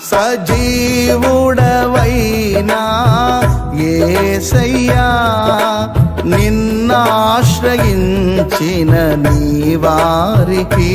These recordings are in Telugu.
సజీవుడవైనా ఏసయ్యా నిన్నాశ్రయించిన నీ వారికి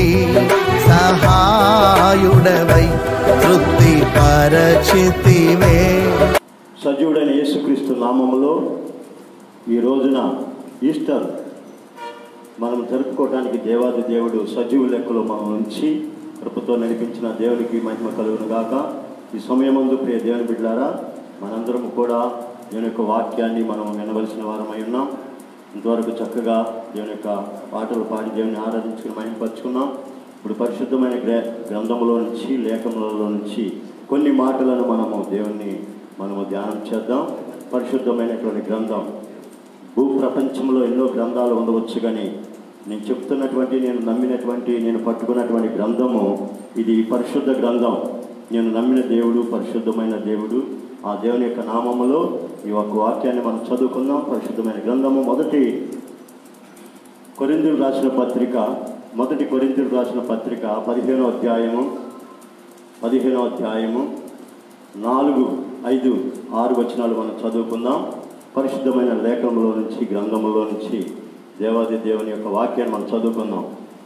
సహాయుడవై తృప్తి పరచితివే సజీవుడైన యేసుక్రీస్తు నామములో ఈ రోజున ఈస్టర్ మనం జరుపుకోవడానికి దేవాది దేవుడు సజీవు లెక్కలో మనం ఉంచి కృపతో నడిపించిన దేవునికి మహిమ కలుగును గాక ఈ సమయమందు ప్రియ దేవుని బిడ్డారా మనందరం కూడా దేవుని యొక్క వాక్యాన్ని మనం వినవలసిన వారమై ఉన్నాం ఇంతవరకు చక్కగా దేవుని యొక్క పాటలు పాడి దేవుని ఆరాధించుకుని మహిమపరుచుకున్నాం ఇప్పుడు పరిశుద్ధమైన గ్ర గ్రంథములో నుంచి లేఖములలో నుంచి కొన్ని మాటలను మనము దేవుణ్ణి మనము ధ్యానం చేద్దాం పరిశుద్ధమైనటువంటి గ్రంథం భూ ప్రపంచంలో ఎన్నో గ్రంథాలు ఉండవచ్చు కానీ నేను చెప్తున్నటువంటి నేను నమ్మినటువంటి నేను పట్టుకున్నటువంటి గ్రంథము ఇది పరిశుద్ధ గ్రంథం నేను నమ్మిన దేవుడు పరిశుద్ధమైన దేవుడు ఆ దేవుని యొక్క నామములో ఈ ఒక్క వాక్యాన్ని మనం చదువుకుందాం పరిశుద్ధమైన గ్రంథము మొదటి కొరిందులు రాసిన పత్రిక మొదటి కొరిందులు రాసిన పత్రిక పదిహేనో అధ్యాయము పదిహేనో అధ్యాయము నాలుగు ఐదు ఆరు వచనాలు మనం చదువుకుందాం పరిశుద్ధమైన లేఖనంలో నుంచి గ్రంథములో నుంచి దేవాది దేవుని యొక్క వాక్యాన్ని మనం చదువుకుందాం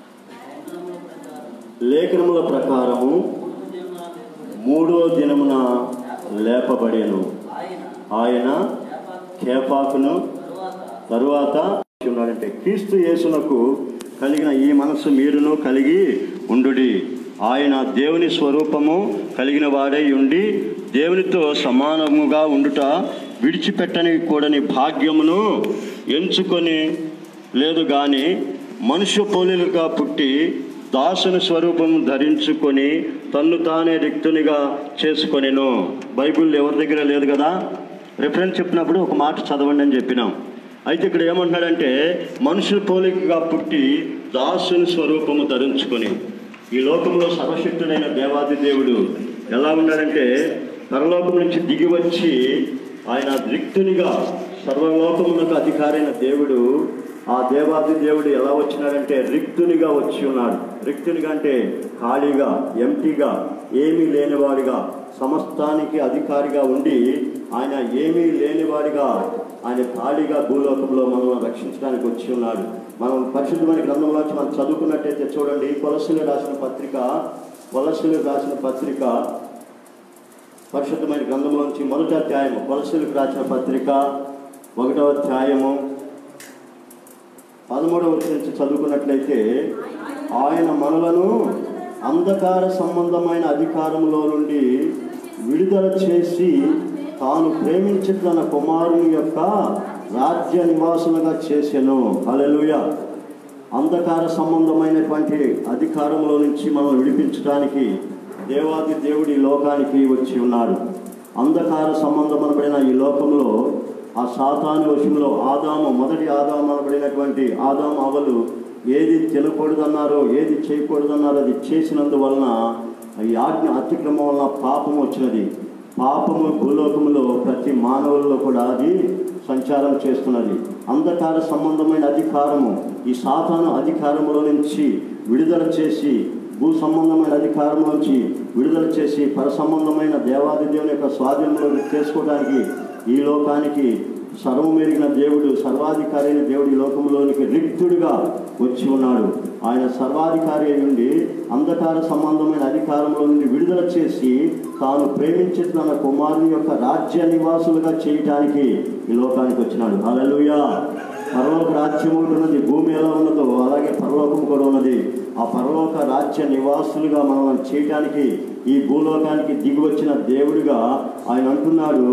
లేఖనముల ప్రకారము మూడో దినమున లేపబడేను ఆయన కేఫాకును తరువాత ఉన్నాడంటే క్రీస్తు యేసునకు కలిగిన ఈ మనస్సు మీరును కలిగి ఉండుడి ఆయన దేవుని స్వరూపము కలిగిన వాడై ఉండి దేవునితో సమానముగా ఉండుట విడిచిపెట్టని కూడని భాగ్యమును ఎంచుకొని లేదు గాని మనుష్య పోలికగా పుట్టి దాసుని స్వరూపం ధరించుకొని తన్ను తానే రిక్తునిగా చేసుకొనెను బైబిల్ ఎవరి దగ్గర లేదు కదా రిఫరెన్స్ చెప్పినప్పుడు ఒక మాట చదవండి అని చెప్పినాం అయితే ఇక్కడ ఏమంటున్నాడంటే మనుషుల పోలికగా పుట్టి దాసుని స్వరూపము ధరించుకొని ఈ లోకంలో సర్వశక్తుడైన దేవాది దేవుడు ఎలా ఉన్నాడంటే పరలోకం నుంచి దిగి వచ్చి ఆయన రిక్తునిగా సర్వలోకమునకు అధికారైన దేవుడు ఆ దేవాది దేవుడు ఎలా వచ్చినాడంటే రిక్తునిగా వచ్చి ఉన్నాడు రిక్తునిగా అంటే ఖాళీగా ఎంటీగా ఏమీ లేనివాడిగా సమస్తానికి అధికారిగా ఉండి ఆయన ఏమీ లేనివాడిగా ఆయన ఖాళీగా భూలోకంలో మనం రక్షించడానికి వచ్చి ఉన్నాడు మనం పరిశుద్ధమైన గ్రంథంలో వచ్చి మనం చదువుకున్నట్టయితే చూడండి కొలసులు రాసిన పత్రిక కొలసులు రాసిన పత్రిక పరిశుద్ధమైన గ్రంథంలోంచి మొదటి అధ్యాయము కొలసులకు రాసిన పత్రిక ఒకటవ అధ్యాయము పదమూడవ వచనం నుంచి చదువుకున్నట్లయితే ఆయన మనలను అంధకార సంబంధమైన అధికారంలో నుండి విడుదల చేసి తాను ప్రేమించిన తన కుమారుని యొక్క రాజ్య నివాసులుగా చేసెను హల్లెలూయ అంధకార సంబంధమైనటువంటి అధికారంలో నుంచి మనం విడిపించడానికి దేవాది దేవుడి లోకానికి వచ్చి ఉన్నాడు అంధకార సంబంధం అనబడిన ఈ లోకంలో ఆ సాతాను వశంలో ఆదాము మొదటి ఆదాము అనబడినటువంటి ఆదాము అవలు ఏది తినకూడదన్నారో ఏది చేయకూడదన్నారో అది చేసినందువలన ఈ ఆజ్ఞ అతిక్రమం వలన పాపం వచ్చినది పాపము భూలోకములో ప్రతి మానవుల్లో కూడా అది సంచారం చేస్తున్నది అంధకార సంబంధమైన అధికారము ఈ సాతాను అధికారములో నుంచి విడుదల చేసి భూ సంబంధమైన అధికారం నుంచి విడుదల చేసి పర సంబంధమైన దేవాది దేవుని యొక్క స్వాధీనంలో చేసుకోవడానికి ఈ లోకానికి సర్వం మెరిగిన దేవుడు సర్వాధికారి అయిన దేవుడు ఈ లోకంలోనికి రిక్తుడిగా వచ్చి ఉన్నాడు ఆయన సర్వాధికారి అయి ఉండి అంధకార సంబంధమైన అధికారంలో నుండి విడుదల చేసి తాను ప్రేమించిన తన కుమారుని యొక్క రాజ్య నివాసులుగా చేయటానికి ఈ లోకానికి వచ్చినాడు హల్లెలూయా పరలోక రాజ్యం ఒకటి ఉన్నది భూమి ఎలా ఉన్నదో అలాగే పరలోకం కూడా ఉన్నది ఆ పరలోక రాజ్య నివాసులుగా మనం చేయటానికి ఈ భూలోకానికి దిగి వచ్చిన దేవుడిగా ఆయన అంటున్నాడు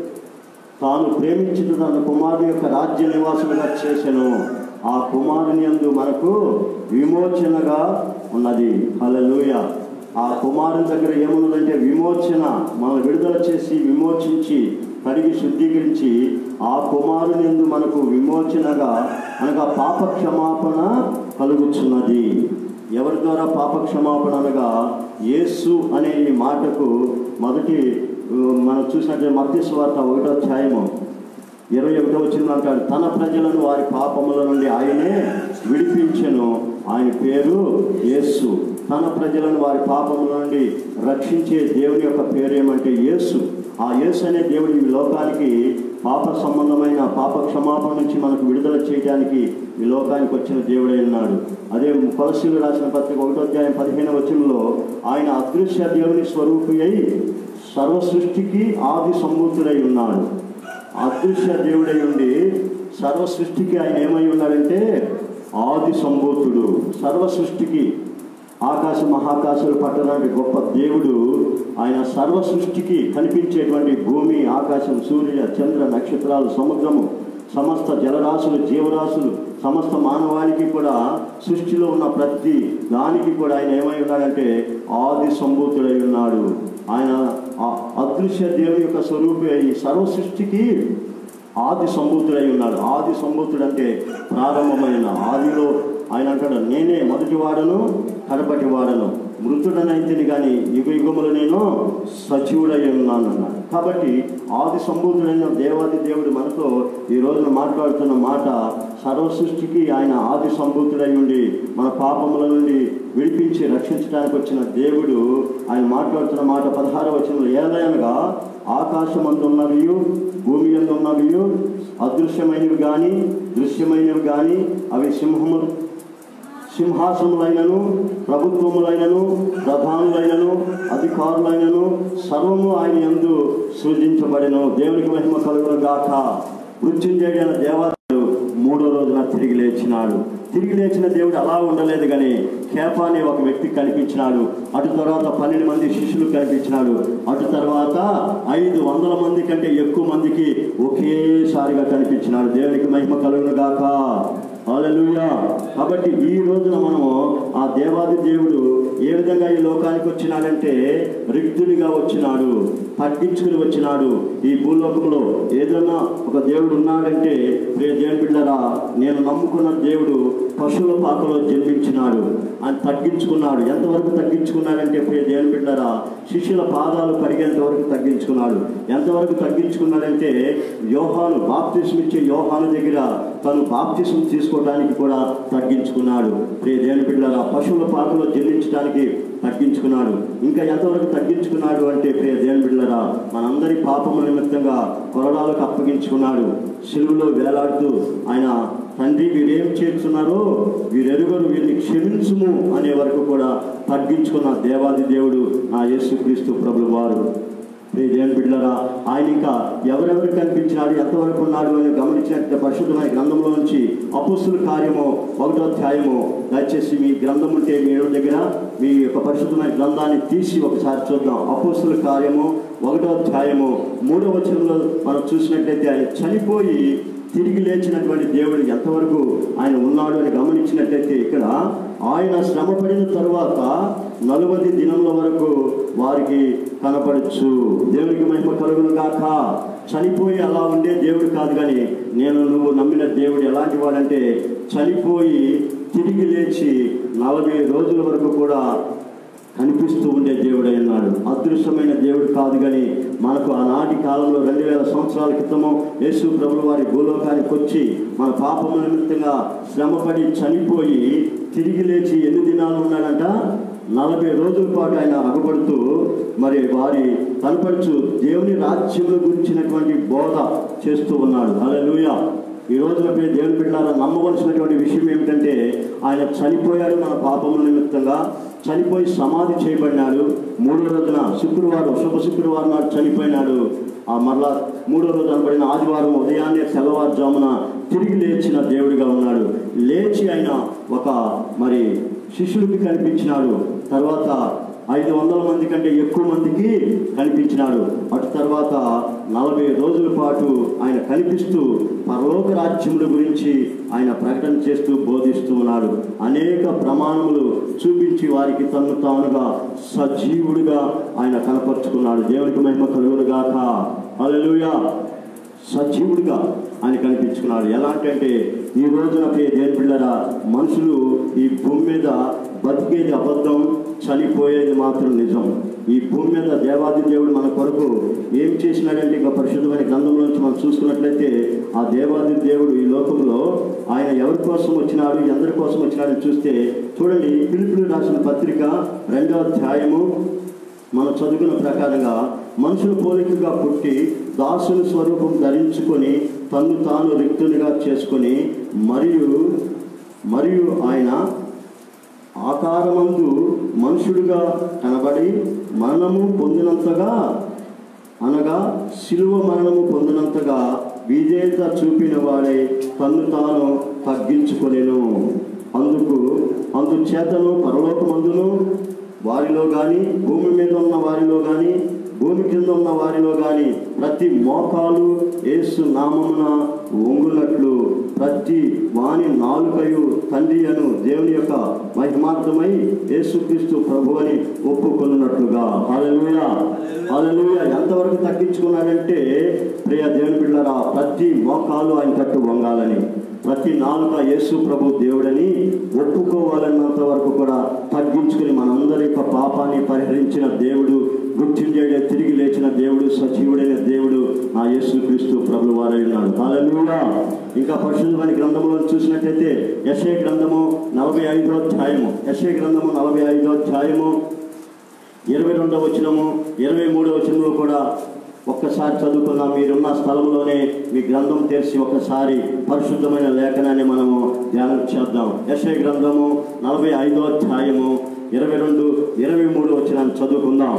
తాను ప్రేమించిన తన కుమారుని యొక్క రాజ్య నివాసులుగా చేసెను ఆ కుమారుని యందు మనకు విమోచనగా ఉన్నది హల్లెలూయ ఆ కుమారుని దగ్గర ఏమున్నదంటే విమోచన మనం విడుదల చేసి విమోచించి కడిగి శుద్ధీకరించి ఆ కుమారుని యందు మనకు విమోచనగా అనగా పాప క్షమాపణ కలుగుచున్నది ఎవరి ద్వారా పాప క్షమాపణ అనగా యేసు అనే ఈ మాటకు మొదటి ఆ, మనం చూసినట్టు మధ్య వార్త ఒకటో అధ్యాయము ఇరవై ఒకటో వచ్చిన అంటాడు తన ప్రజలను వారి పాపముల నుండి ఆయనే విడిపించెను ఆయన పేరు యేసు తన ప్రజలను వారి పాపముల నుండి రక్షించే దేవుని యొక్క పేరు ఏమంటే యేసు ఆ యేసు అనే దేవుడు ఈ లోకానికి పాప సంబంధమైన పాప క్షమాపణ నుంచి మనకు విడుదల చేయడానికి ఈ లోకానికి వచ్చిన దేవుడై ఉన్నాడు అదే కొలసీలు రాసిన పత్రిక ఒకటో అధ్యాయం పదిహేను వచనంలో ఆయన అదృశ్య దేవుని స్వరూపి అయి సర్వ సృష్టికి ఆది సంబూతుడై ఉన్నాడు అదృశ్య దేవుడై ఉండి సర్వ సృష్టికి ఆయన ఏమై ఉన్నాడంటే ఆది సంభూతుడు సర్వ సృష్టికి ఆకాశ మహాకాశాలు పట్టడానికి గొప్ప దేవుడు ఆయన సర్వ సృష్టికి కనిపించేటువంటి భూమి ఆకాశం సూర్య చంద్ర నక్షత్రాలు సముద్రము సమస్త జలరాశులు జీవరాశులు సమస్త మానవాళికి కూడా సృష్టిలో ఉన్న ప్రతి దానికి కూడా ఆయన ఏమై ఉన్నాడంటే ఆది సంభూతుడై ఉన్నాడు ఆయన ఆ అదృశ్య దేవుని యొక్క స్వరూపి అయి సర్వ సృష్టికి ఆది సంభూతుడై ఉన్నాడు ఆది సంభూతుడు అంటే ప్రారంభమైన ఆదిలో ఆయన అంటాడు నేనే మొదటి వాడను కడపటి వాడను మృతుడనైతిని కానీ యుగ యుగములు నేను సజీవుడై ఉన్నాను అన్నాడు కాబట్టి ఆది సంభూతుడైన దేవాది దేవుడు మనతో ఈ రోజున మాట్లాడుతున్న మాట సర్వ సృష్టికి ఆయన ఆది సంభూతుడై ఉండి మన పాపముల నుండి విడిపించి రక్షించడానికి వచ్చిన దేవుడు ఆయన మాట్లాడుతున్న మాట పదహారవ వచనంలో ఏదైనగా ఆకాశమందున్నవి భూమి అందున్నవి అదృశ్యమైనవి కానీ దృశ్యమైనవి కానీ అవి సింహములు సింహాసములైనను ప్రభుత్వములైనను ప్రధానులైనను అధికారులైనను సర్వము ఆయన యందు సృజించబడిను దేవునికి మహిమ కలుగును గాక మృత్యుంజయుడైన దేవాలయుడు మూడో రోజున తిరిగి లేచినాడు తిరిగి లేచిన దేవుడు అలా ఉండలేదు కానీ కేపా అనే ఒక వ్యక్తి కనిపించినాడు అటు తర్వాత పన్నెండు మంది శిష్యులు కనిపించినాడు అటు తర్వాత ఐదు వందల మంది కంటే ఎక్కువ మందికి ఒకేసారిగా కనిపించినాడు దేవునికి మహిమ కలుగును గాక హల్లెలూయా కాబట్టి ఈ రోజున మనము ఆ దేవాది దేవుడు ఏ విధంగా ఈ లోకానికి వచ్చినాడంటే రిక్తునిగా వచ్చినాడు తగ్గించుకుని వచ్చినాడు ఈ భూలోకంలో ఏదైనా ఒక దేవుడు ఉన్నాడంటే ప్రియ దేవుని బిడ్డరా నేను నమ్ముకున్న దేవుడు పశువుల పాకలో జన్మించినాడు ఆయన తగ్గించుకున్నాడు ఎంతవరకు తగ్గించుకున్నాడంటే ప్రియ దేవుని బిడ్డరా శిష్యుల పాదాలు కడిగేంత వరకు తగ్గించుకున్నాడు ఎంతవరకు తగ్గించుకున్నాడంటే యోహాను బాప్తిసం ఇచ్చే యోహాను దగ్గర తను బాప్తిసం తీసుకోవడానికి కూడా తగ్గించుకున్నాడు ప్రియ దేవుని బిడ్డరా పశువుల పాకలో జన్మించడానికి తగ్గించుకున్నాడు ఇంకా ఎంతవరకు తగ్గించుకున్నాడు అంటే ప్రియ దేవుని బిడ్డరా మనందరి పాపము నిమిత్తంగా కొరడాలకు అప్పగించుకున్నాడు సిలువలో వేలాడుతూ ఆయన తండ్రి వీరేం చేస్తున్నారో వీరెరుగరు వీరిని క్షమించుము అనే వరకు కూడా తగ్గించుకున్న దేవాది దేవుడు నా యేసుక్రీస్తు ప్రభులు వారు ప్రియ దేవుని బిడ్డలారా ఆయన ఇంకా ఎవరెవరు కనిపించినాడు ఎంతవరకు ఉన్నాడు అని గమనించినట్టు పరిశుద్ధమైన గ్రంథంలో నుంచి అపుస్తుల కార్యము ఒకటో అధ్యాయము దయచేసి మీ గ్రంథం ఉంటే మీ ఏడు దగ్గర మీ యొక్క పరిశుద్ధమైన గ్రంథాన్ని తీసి ఒకసారి చూద్దాం అపుస్తుల కార్యము ఒకటో అధ్యాయము మూడో వచనంలో మనం చూసినట్లయితే ఆయన చనిపోయి తిరిగి లేచినటువంటి దేవుడు ఎంతవరకు ఆయన ఉన్నాడు అని గమనించినట్లయితే ఇక్కడ ఆయన శ్రమ పడిన తరువాత నలుబది దినముల వరకు వారికి కనపడచ్చు దేవునికి మహిమ కలుగును గాక చనిపోయి అలా ఉండే దేవుడు కాదు కానీ నేను నువ్వు నమ్మిన దేవుడు ఎలాంటి వాడంటే చనిపోయి తిరిగి లేచి నలభై రోజుల వరకు కూడా కనిపిస్తూ ఉండే దేవుడై ఉన్నాడు అదృశ్యమైన దేవుడు కాదు కానీ మనకు ఆనాటి కాలంలో రెండు వేల సంవత్సరాల క్రితము యేసు ప్రభుల వారి భూలోకానికి వచ్చి మన పాపము నిమిత్తంగా శ్రమపడి చనిపోయి తిరిగి లేచి ఎన్ని దినాలు ఉన్నాడంట నలభై రోజుల పాటు ఆయన అగబడుతూ మరి వారి కనపడుచు దేవుని రాజ్యముల గురించినటువంటి బోధ చేస్తూ ఉన్నాడు అలా ఈ రోజున మీరు దేవుని బిడ్డారా నమ్మవలసినటువంటి విషయం ఏమిటంటే ఆయన చనిపోయాడు మన పాపముల నిమిత్తంగా చనిపోయి సమాధి చేయబడినాడు మూడో రోజున శుక్రవారం శుభ శుక్రవారం నాడు చనిపోయినాడు ఆ మరలా మూడో రోజు అనబడిన ఆదివారం ఉదయాన్నే తెల్లవారుజామున తిరిగి లేచిన దేవుడిగా ఉన్నాడు లేచి ఆయన ఒక మరి శిష్యుడికి కనిపించినాడు తర్వాత ఐదు వందల మంది కంటే ఎక్కువ మందికి కనిపించినాడు అటు తర్వాత నలభై రోజుల పాటు ఆయన కనిపిస్తూ పరలోక రాజ్యముల గురించి ఆయన ప్రకటన చేస్తూ బోధిస్తూ ఉన్నాడు అనేక ప్రమాణములు చూపించి వారికి తను తానుగా సజీవుడిగా ఆయన కనపరుచుకున్నాడు దేవునికి మహిమ కలుగునుగాక హల్లెలూయా సజీవుడిగా ఆయన కనిపించుకున్నాడు ఎలాంటి అంటే ఈ రోజున ప్రియ దేవుని పిల్లరా మనుషులు ఈ భూమి మీద బతికేది అబద్ధం చనిపోయేది మాత్రం నిజం ఈ భూమి మీద దేవాది దేవుడు మన కొరకు ఏం చేసినాడంటే ఇంకా పరిశుద్ధమైన గ్రంథంలోంచి మనం చూసుకున్నట్లయితే ఆ దేవాది దేవుడు ఈ లోకంలో ఆయన ఎవరి కోసం వచ్చినాడు ఎందరి కోసం వచ్చినాడని చూస్తే చూడండి పిలుపులు రాసిన పత్రిక రెండో అధ్యాయము మనం చదువుకున్న ప్రకారంగా మనుషుల పోలికగా పుట్టి దాసుని స్వరూపం ధరించుకొని తన్ను తాను రిక్తునిగా చేసుకొని మరియు మరియు ఆయన ఆకారమందు మనుషుడుగా కనబడి మరణము పొందినంతగా అనగా శిలువ మరణము పొందినంతగా విధేయత చూపిన వాడే తన్ను తాను తగ్గించుకొనెను అందుకు అందుచేతను పరలోకమందును వారిలో కానీ భూమి మీద ఉన్న వారిలో కానీ భూమి కింద ఉన్న వారిలో కానీ ప్రతి మోకాలు యేసు నామమున వంగునట్లు ప్రతి వాని నాలుకయు తండ్రి అను దేవుని యొక్క మహిమార్థమై యేసుక్రీస్తు ప్రభు అని ఒప్పుకొనున్నట్లుగా హాలెలూయా హాలెలూయా ఎంతవరకు తగ్గించుకున్నాడంటే ప్రియ దేవుని బిళ్ళరా ప్రతి మోకాలు ఆయన తట్టు వంగాలని ప్రతి నాలుక యేసు ప్రభు దేవుడని ఒప్పుకోవాలన్నంత వరకు కూడా తగ్గించుకుని మనందరి యొక్క పాపాన్ని పరిహరించిన దేవుడు మృత్యుంజయుడే తిరిగి లేచిన దేవుడు సజీవుడైన దేవుడు ఆ యేసు క్రీస్తు ప్రభు వారై ఉన్నాడు హల్లెలూయా ఇంకా పరిశుద్ధమైన గ్రంథంలో చూసినట్లయితే యశే గ్రంథము నలభై ఐదో అధ్యాయము యశే గ్రంథము నలభై ఐదో అధ్యాయము ఇరవై రెండవ వచనము ఇరవై మూడవ వచనంలో కూడా ఒక్కసారి చదువుకుందాం మీరున్న స్థలంలోనే మీ గ్రంథం తెరిచి ఒక్కసారి పరిశుద్ధమైన లేఖనాన్ని మనము ధ్యానం చేద్దాం యశయ గ్రంథము నలభై ఐదో అధ్యాయము ఇరవై రెండు ఇరవై మూడు వచ్చిన చదువుకుందాం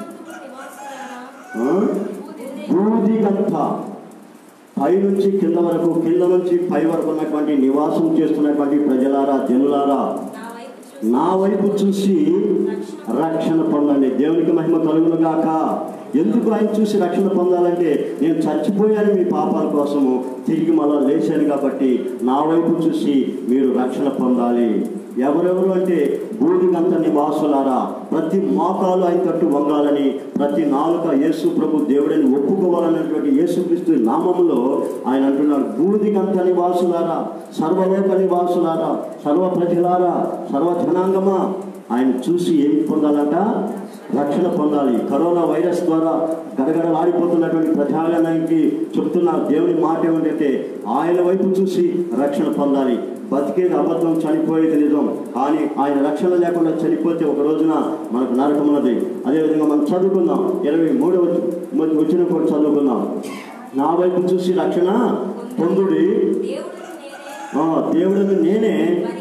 ఆ? బూదిగంత పై నుంచి కింద వరకు కింద నుంచి పై వరకు ఉన్నటువంటి నివాసం చేస్తున్నటువంటి ప్రజలారా జనులారా నా వైపు చూసి రక్షణ పొందండి దేవునికి మహిమ కలుగును గాక ఎందుకు ఆయన చూసి రక్షణ పొందాలంటే నేను చచ్చిపోయాను మీ పాపాల కోసము తిరిగి మళ్ళా లేచాను కాబట్టి నా వైపు చూసి మీరు రక్షణ పొందాలి ఎవరెవరు అంటే బూడిగంత నివాసులారా ప్రతి మోకాలు ఆయన తట్టు వంగాలని ప్రతి నాలుక యేసు ప్రభు దేవుడని ఒప్పుకోవాలన్నటువంటి యేసుక్రీస్తు నామములో ఆయన అంటున్నాడు బూదిగంత నివాసులారా సర్వలోక నివాసులారా సర్వ ప్రజలారా సర్వ జనాంగమా ఆయన చూసి ఏం పొందాలంట రక్షణ పొందాలి కరోనా వైరస్ ద్వారా గడగడలాడిపోతున్నటువంటి ప్రజాగణానికి చెప్తున్న దేవుని మాట ఏమిటంటే ఆయన వైపు చూసి రక్షణ పొందాలి బతికేది అబద్ధం చనిపోయేది నిజం కానీ ఆయన రక్షణ లేకుండా చనిపోతే ఒక రోజున మనకు నరకం ఉన్నది అదేవిధంగా మనం చదువుకుందాం ఇరవై మూడవ వచ్చిన కూడా చదువుకుందాం నా వైపు చూసి రక్షణ పొందుడి ఆ, దేవుడని నేనే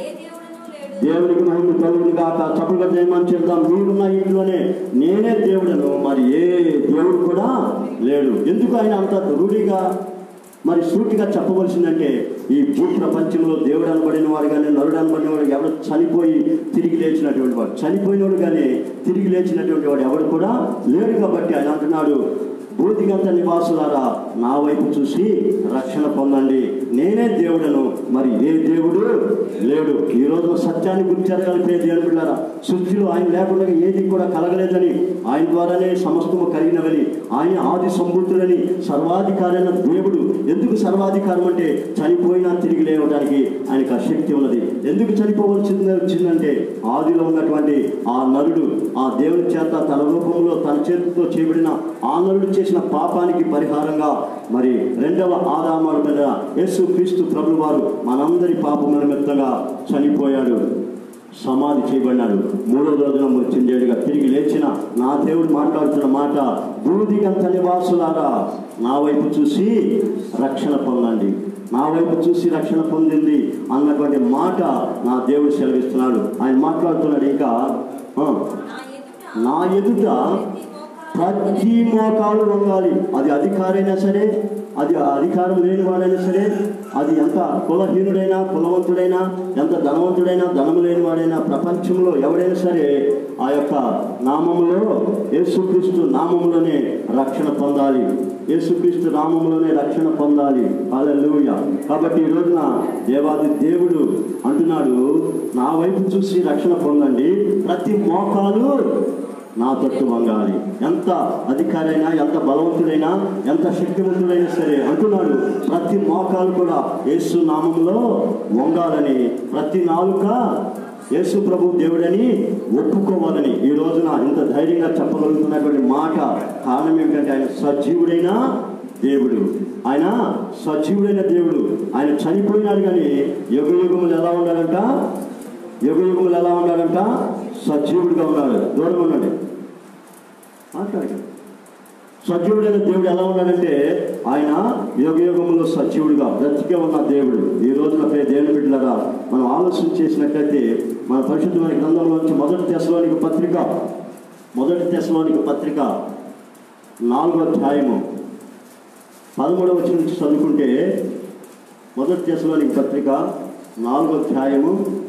దేవునికి మహిమ కలుగును గాక చప్పుడుగా చేయమని చెప్తాం మీరున్న ఇంట్లోనే నేనే దేవుడను మరి ఏ దేవుడు కూడా లేడు ఎందుకు ఆయన అంత రూఢిగా మరి సూటిగా చెప్పవలసిందంటే ఈ భూ ప్రపంచంలో దేవుడు అనబడిన వాడు కానీ నరుడు అనబడిన వాడు ఎవడు చనిపోయి తిరిగి లేచినటువంటి వాడు చనిపోయినోడు కానీ తిరిగి లేచినటువంటి వాడు ఎవడు కూడా లేడు కాబట్టి ఆయన అంటున్నాడు భూతిగంత నివాసులారా నా వైపు చూసి రక్షణ పొందండి నేనే దేవుడను మరి ఏ దేవుడు లేడు ఈ రోజు సత్యాన్ని గుర్తించగలిగే దేవుడు బిడ్డారా సృష్టిలో ఆయన లేకుండా ఏది కూడా కలగలేదని ఆయన ద్వారానే సమస్తము కలిగినవని ఆయన ఆది సంబుద్ధులని సర్వాధికారైన దేవుడు ఎందుకు సర్వాధికారం అంటే చనిపోయినా తిరిగి లేవడానికి ఆయనకు ఆ శక్తి ఉన్నది ఎందుకు చనిపోవలసింది వచ్చిందంటే ఆదిలో ఉన్నటువంటి ఆ నరుడు ఆ దేవుని చేత తన రూపంలో తన చేతితో చేయబడిన ఆ నరుడు చేసిన పాపానికి పరిహారంగా మరి రెండవ ఆదామాల మీద యేసు క్రీస్తు ప్రభు వారు మనందరి పాపముల నిమిత్తంగా చనిపోయాడు సమాధి చేయబడినాడు మూడో రోజున మృత్యుంజయుడిగా తిరిగి లేచిన నా దేవుడు మాట్లాడుతున్న మాట బూదిగంత నివాసులారా నా వైపు చూసి రక్షణ పొందండి నా వైపు చూసి రక్షణ పొందింది అన్నటువంటి మాట నా దేవుడు సెలవిస్తున్నాడు ఆయన మాట్లాడుతున్నాడు ఇంకా ఆ, నా ఎదుట ప్రతి మోకాలు వంగాలి అది అధికారైనా సరే అది అధికారం లేని వాడైనా సరే అది ఎంత కులహీనుడైనా కులవంతుడైనా ఎంత ధనవంతుడైనా ధనము లేని వాడైనా ప్రపంచంలో ఎవడైనా సరే ఆ యొక్క నామములో యేసుక్రీస్తు నామములోనే రక్షణ పొందాలి యేసుక్రీస్తు నామములోనే రక్షణ పొందాలి హల్లెలూయ కాబట్టి ఈ రోజున దేవాది దేవుడు అంటున్నాడు నా వైపు చూసి రక్షణ పొందండి ప్రతి మోకాలు నా తట్టు వంగాలి ఎంత అధికారైనా ఎంత బలవంతుడైనా ఎంత శక్తివంతుడైనా సరే అంటున్నాడు ప్రతి మోకాలు కూడా యేసు నామంలో వంగాలని ప్రతి నాలుక యేసు ప్రభు దేవుడని ఒప్పుకోవాలని ఈ రోజున ఇంత ధైర్యంగా చెప్పగలుగుతున్నటువంటి మాట కారణం ఏమిటంటే ఆయన సజీవుడైన దేవుడు ఆయన సజీవుడైన దేవుడు ఆయన చనిపోయినాడు కానీ యుగ యుగములు ఎలా ఉన్నాడంట యుగ యుగములు ఎలా ఉన్నాడంట సజీవుడిగా ఉన్నాడు దూరం ఉన్నాడు మాట్లాడగలరు సజీవుడైన దేవుడు ఎలా ఉన్నాడంటే ఆయన యుగ యుగంలో సజీవుడిగా బ్రతికే ఉన్న దేవుడు ఈ రోజున ప్రియ దేవుని బిడ్డలారా మనం ఆలోచన చేసినట్లయితే మన పరిశుద్ధమైన గ్రంథంలోంచి మొదటి దశలోనికి పత్రిక మొదటి దశలోనికి పత్రిక నాలుగో అధ్యాయము పదమూడవ వచ్చిన నుంచి చదువుకుంటే మొదటి దశలోనికి పత్రిక నాలుగో అధ్యాయము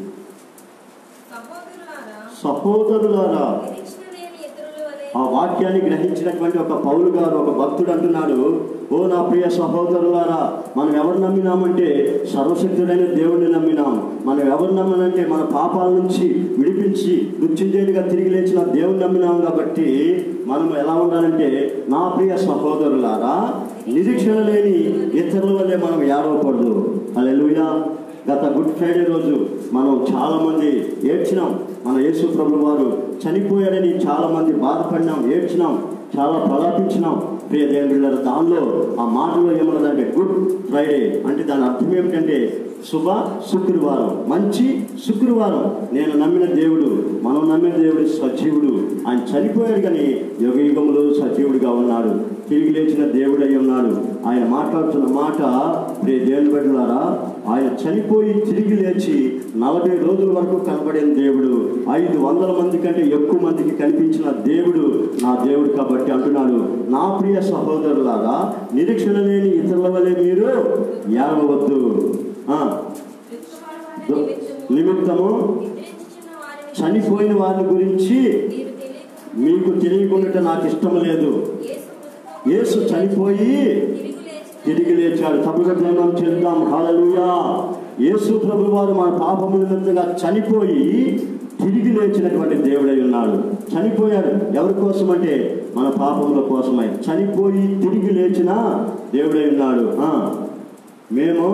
సహోదరులారా, సహోదరులారా నిరీక్షణ లేని ఇతరుల వలె ఆ వాక్యాన్ని గ్రహించినటువంటి ఒక పౌలు గారు ఒక భక్తుడు అంటున్నాడు ఓ నా ప్రియ సహోదరులారా మనం ఎవరు నమ్మినామంటే సర్వశక్తుడైన దేవుడిని నమ్మినాం మనం ఎవరు నమ్మనంటే మన పాపాల నుంచి విడిపించి మృత్యుంజయుడిగా తిరిగి లేచిన దేవుని నమ్మినాం కాబట్టి మనం ఎలా ఉండాలంటే నా ప్రియ సహోదరులారా నిరీక్షణ లేని ఇతరుల వల్లే మనం ఏడవకూడదు అలెలుయా గత గుడ్ ఫ్రైడే రోజు మనం చాలా మంది ఏడ్చినాం మన యేసు ప్రభు వారు చనిపోయాడని చాలా మంది బాధపడినాం ఏడ్చినాం చాలా ప్రలాపించినాం ప్రియ దేవుళ్ళ దానిలో ఆ మాటలో ఏమన్నదంటే గుడ్ ఫ్రైడే అంటే దాని అర్థం ఏమిటంటే శుభ శుక్రవారం మంచి శుక్రవారం నేను నమ్మిన దేవుడు మనం నమ్మిన దేవుడు సజీవుడు ఆయన చనిపోయాడు కానీ యుగ యుగములు సజీవుడిగా ఉన్నాడు తిరిగి లేచిన దేవుడై ఉన్నాడు ఆయన మాట్లాడుతున్న మాట ప్రియ దేవుని బిడ్డలారా ఆయన చనిపోయి తిరిగి లేచి నలభై రోజుల వరకు కనబడిన దేవుడు ఐదు వందల మంది కంటే ఎక్కువ మందికి కనిపించిన దేవుడు నా దేవుడు కాబట్టి అంటున్నాడు నా ప్రియ సహోదరులారా నిరీక్షణ లేని ఇతరుల వలె మీరు ఏడవద్దు ఆ, దుఃఖపడవారి నిమిత్తము నిమిత్తము నిద్రించుచున్న వారిని చనిపోయిన వారి గురించి మీరు తెలియక మీకు తెలియకుండా నాకు ఇష్టం లేదు యేసు మృతము యేసు చనిపోయి తిరిగి లేచిన తిరిగి లేచాడు తప్పుగా జనం చేద్దాం హాలలుయా యేసు ప్రభు వారు మన పాపముల నిమిత్తంగా చనిపోయి తిరిగి లేచినటువంటి దేవుడై ఉన్నాడు చనిపోయాడు ఎవరి కోసం అంటే మన పాపముల కోసమై చనిపోయి తిరిగి లేచిన దేవుడై ఉన్నాడు ఆ, మేము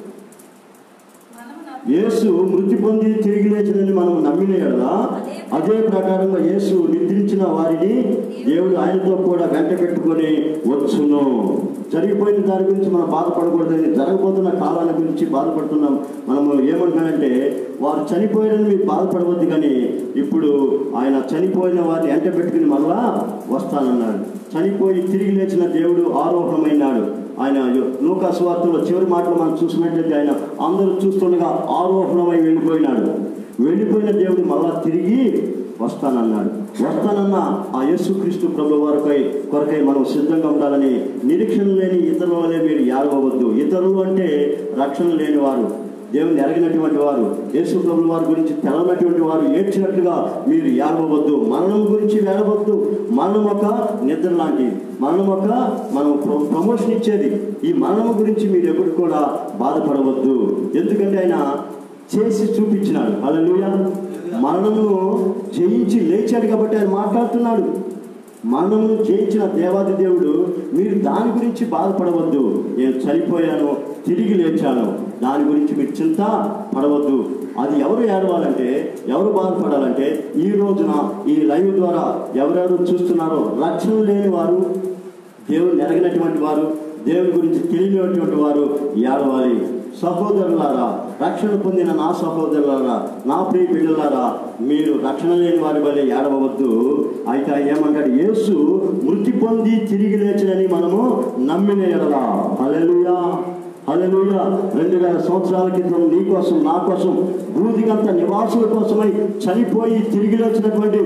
మనము యేసు మృతి పొంది తిరిగి లేచినని మనం నమ్మిన ఎడలా అదే ప్రకారంగా యేసు నిద్రించిన వారిని దేవుడు ఆయనతో కూడా వెంట పెట్టుకొని వచ్చును జరిగిపోయిన దాని గురించి మనం బాధపడకూడదని జరగబోతున్న కాలాల గురించి బాధపడుతున్నాం మనము ఏమంటున్నామంటే వారు చనిపోయారని మీరు బాధపడవద్దు కానీ ఇప్పుడు ఆయన చనిపోయిన వారిని వెంట పెట్టుకుని మళ్ళా వస్తానన్నాడు చనిపోయి తిరిగి లేచిన దేవుడు ఆరోహణమైనాడు ఆయన నూకా సువార్తలో చివరి మాటలు మనం చూసినట్లయితే ఆయన అందరూ చూస్తుండగా ఆరోహణమై వెళ్ళిపోయినాడు వెళ్ళిపోయిన దేవుడు మళ్ళా తిరిగి వస్తానన్నాడు వస్తానన్న ఆ యేసుక్రీస్తు ప్రభు వారిపై కొరకై మనం సిద్ధంగా ఉండాలని నిరీక్షణ లేని ఇతరుల వలె మీరు ఏడవద్దు ఇతరులు అంటే రక్షణ లేని వారు దేవుని ఎరగినటువంటి వారు యేసు ప్రభుల వారి గురించి తెలవనటువంటి వారు ఏడ్చినట్లుగా మీరు ఏడవద్దు మరణం గురించి ఏడవద్దు మరణం ఒక నిద్ర లాంటిది మరణం ఒక మనం ప్రో- ప్రమోషన్ ఇచ్చేది ఈ మరణం గురించి మీరు ఎప్పుడు కూడా బాధపడవద్దు ఎందుకంటే ఆయన చేసి చూపించినాడు అలా మరణమును జయించి లేచాడు కాబట్టి ఆయన మాట్లాడుతున్నాడు మరణమును జయించిన దేవాది దేవుడు మీరు దాని గురించి బాధపడవద్దు నేను చనిపోయాను తిరిగి లేచాను దాని గురించి మీరు చింత పడవద్దు అది ఎవరు ఏడవాలంటే ఎవరు బాధపడాలంటే ఈ రోజున ఈ లైవ్ ద్వారా ఎవరెవరు చూస్తున్నారో రక్షణ లేని వారు దేవుని ఎరగినటువంటి వారు దేవుని గురించి తెలియనటువంటి వారు ఏడవాలి సహోదరులారా రక్షణ పొందిన నా సహోదరులారా నా ప్రియ బిడ్డలారా మీరు రక్షణ లేని వారి వల్లే ఏడవద్దు అయితే ఆయన ఏమంటాడు యేసు మృతి పొంది తిరిగి లేచినని మనము నమ్మిన ఎడలా హల్లెలూయా హల్లెలూయా రెండు వేల సంవత్సరాల క్రితం నీ కోసం నా కోసం భూదిగంత నివాసుల కోసమై చనిపోయి తిరిగి లేచినటువంటి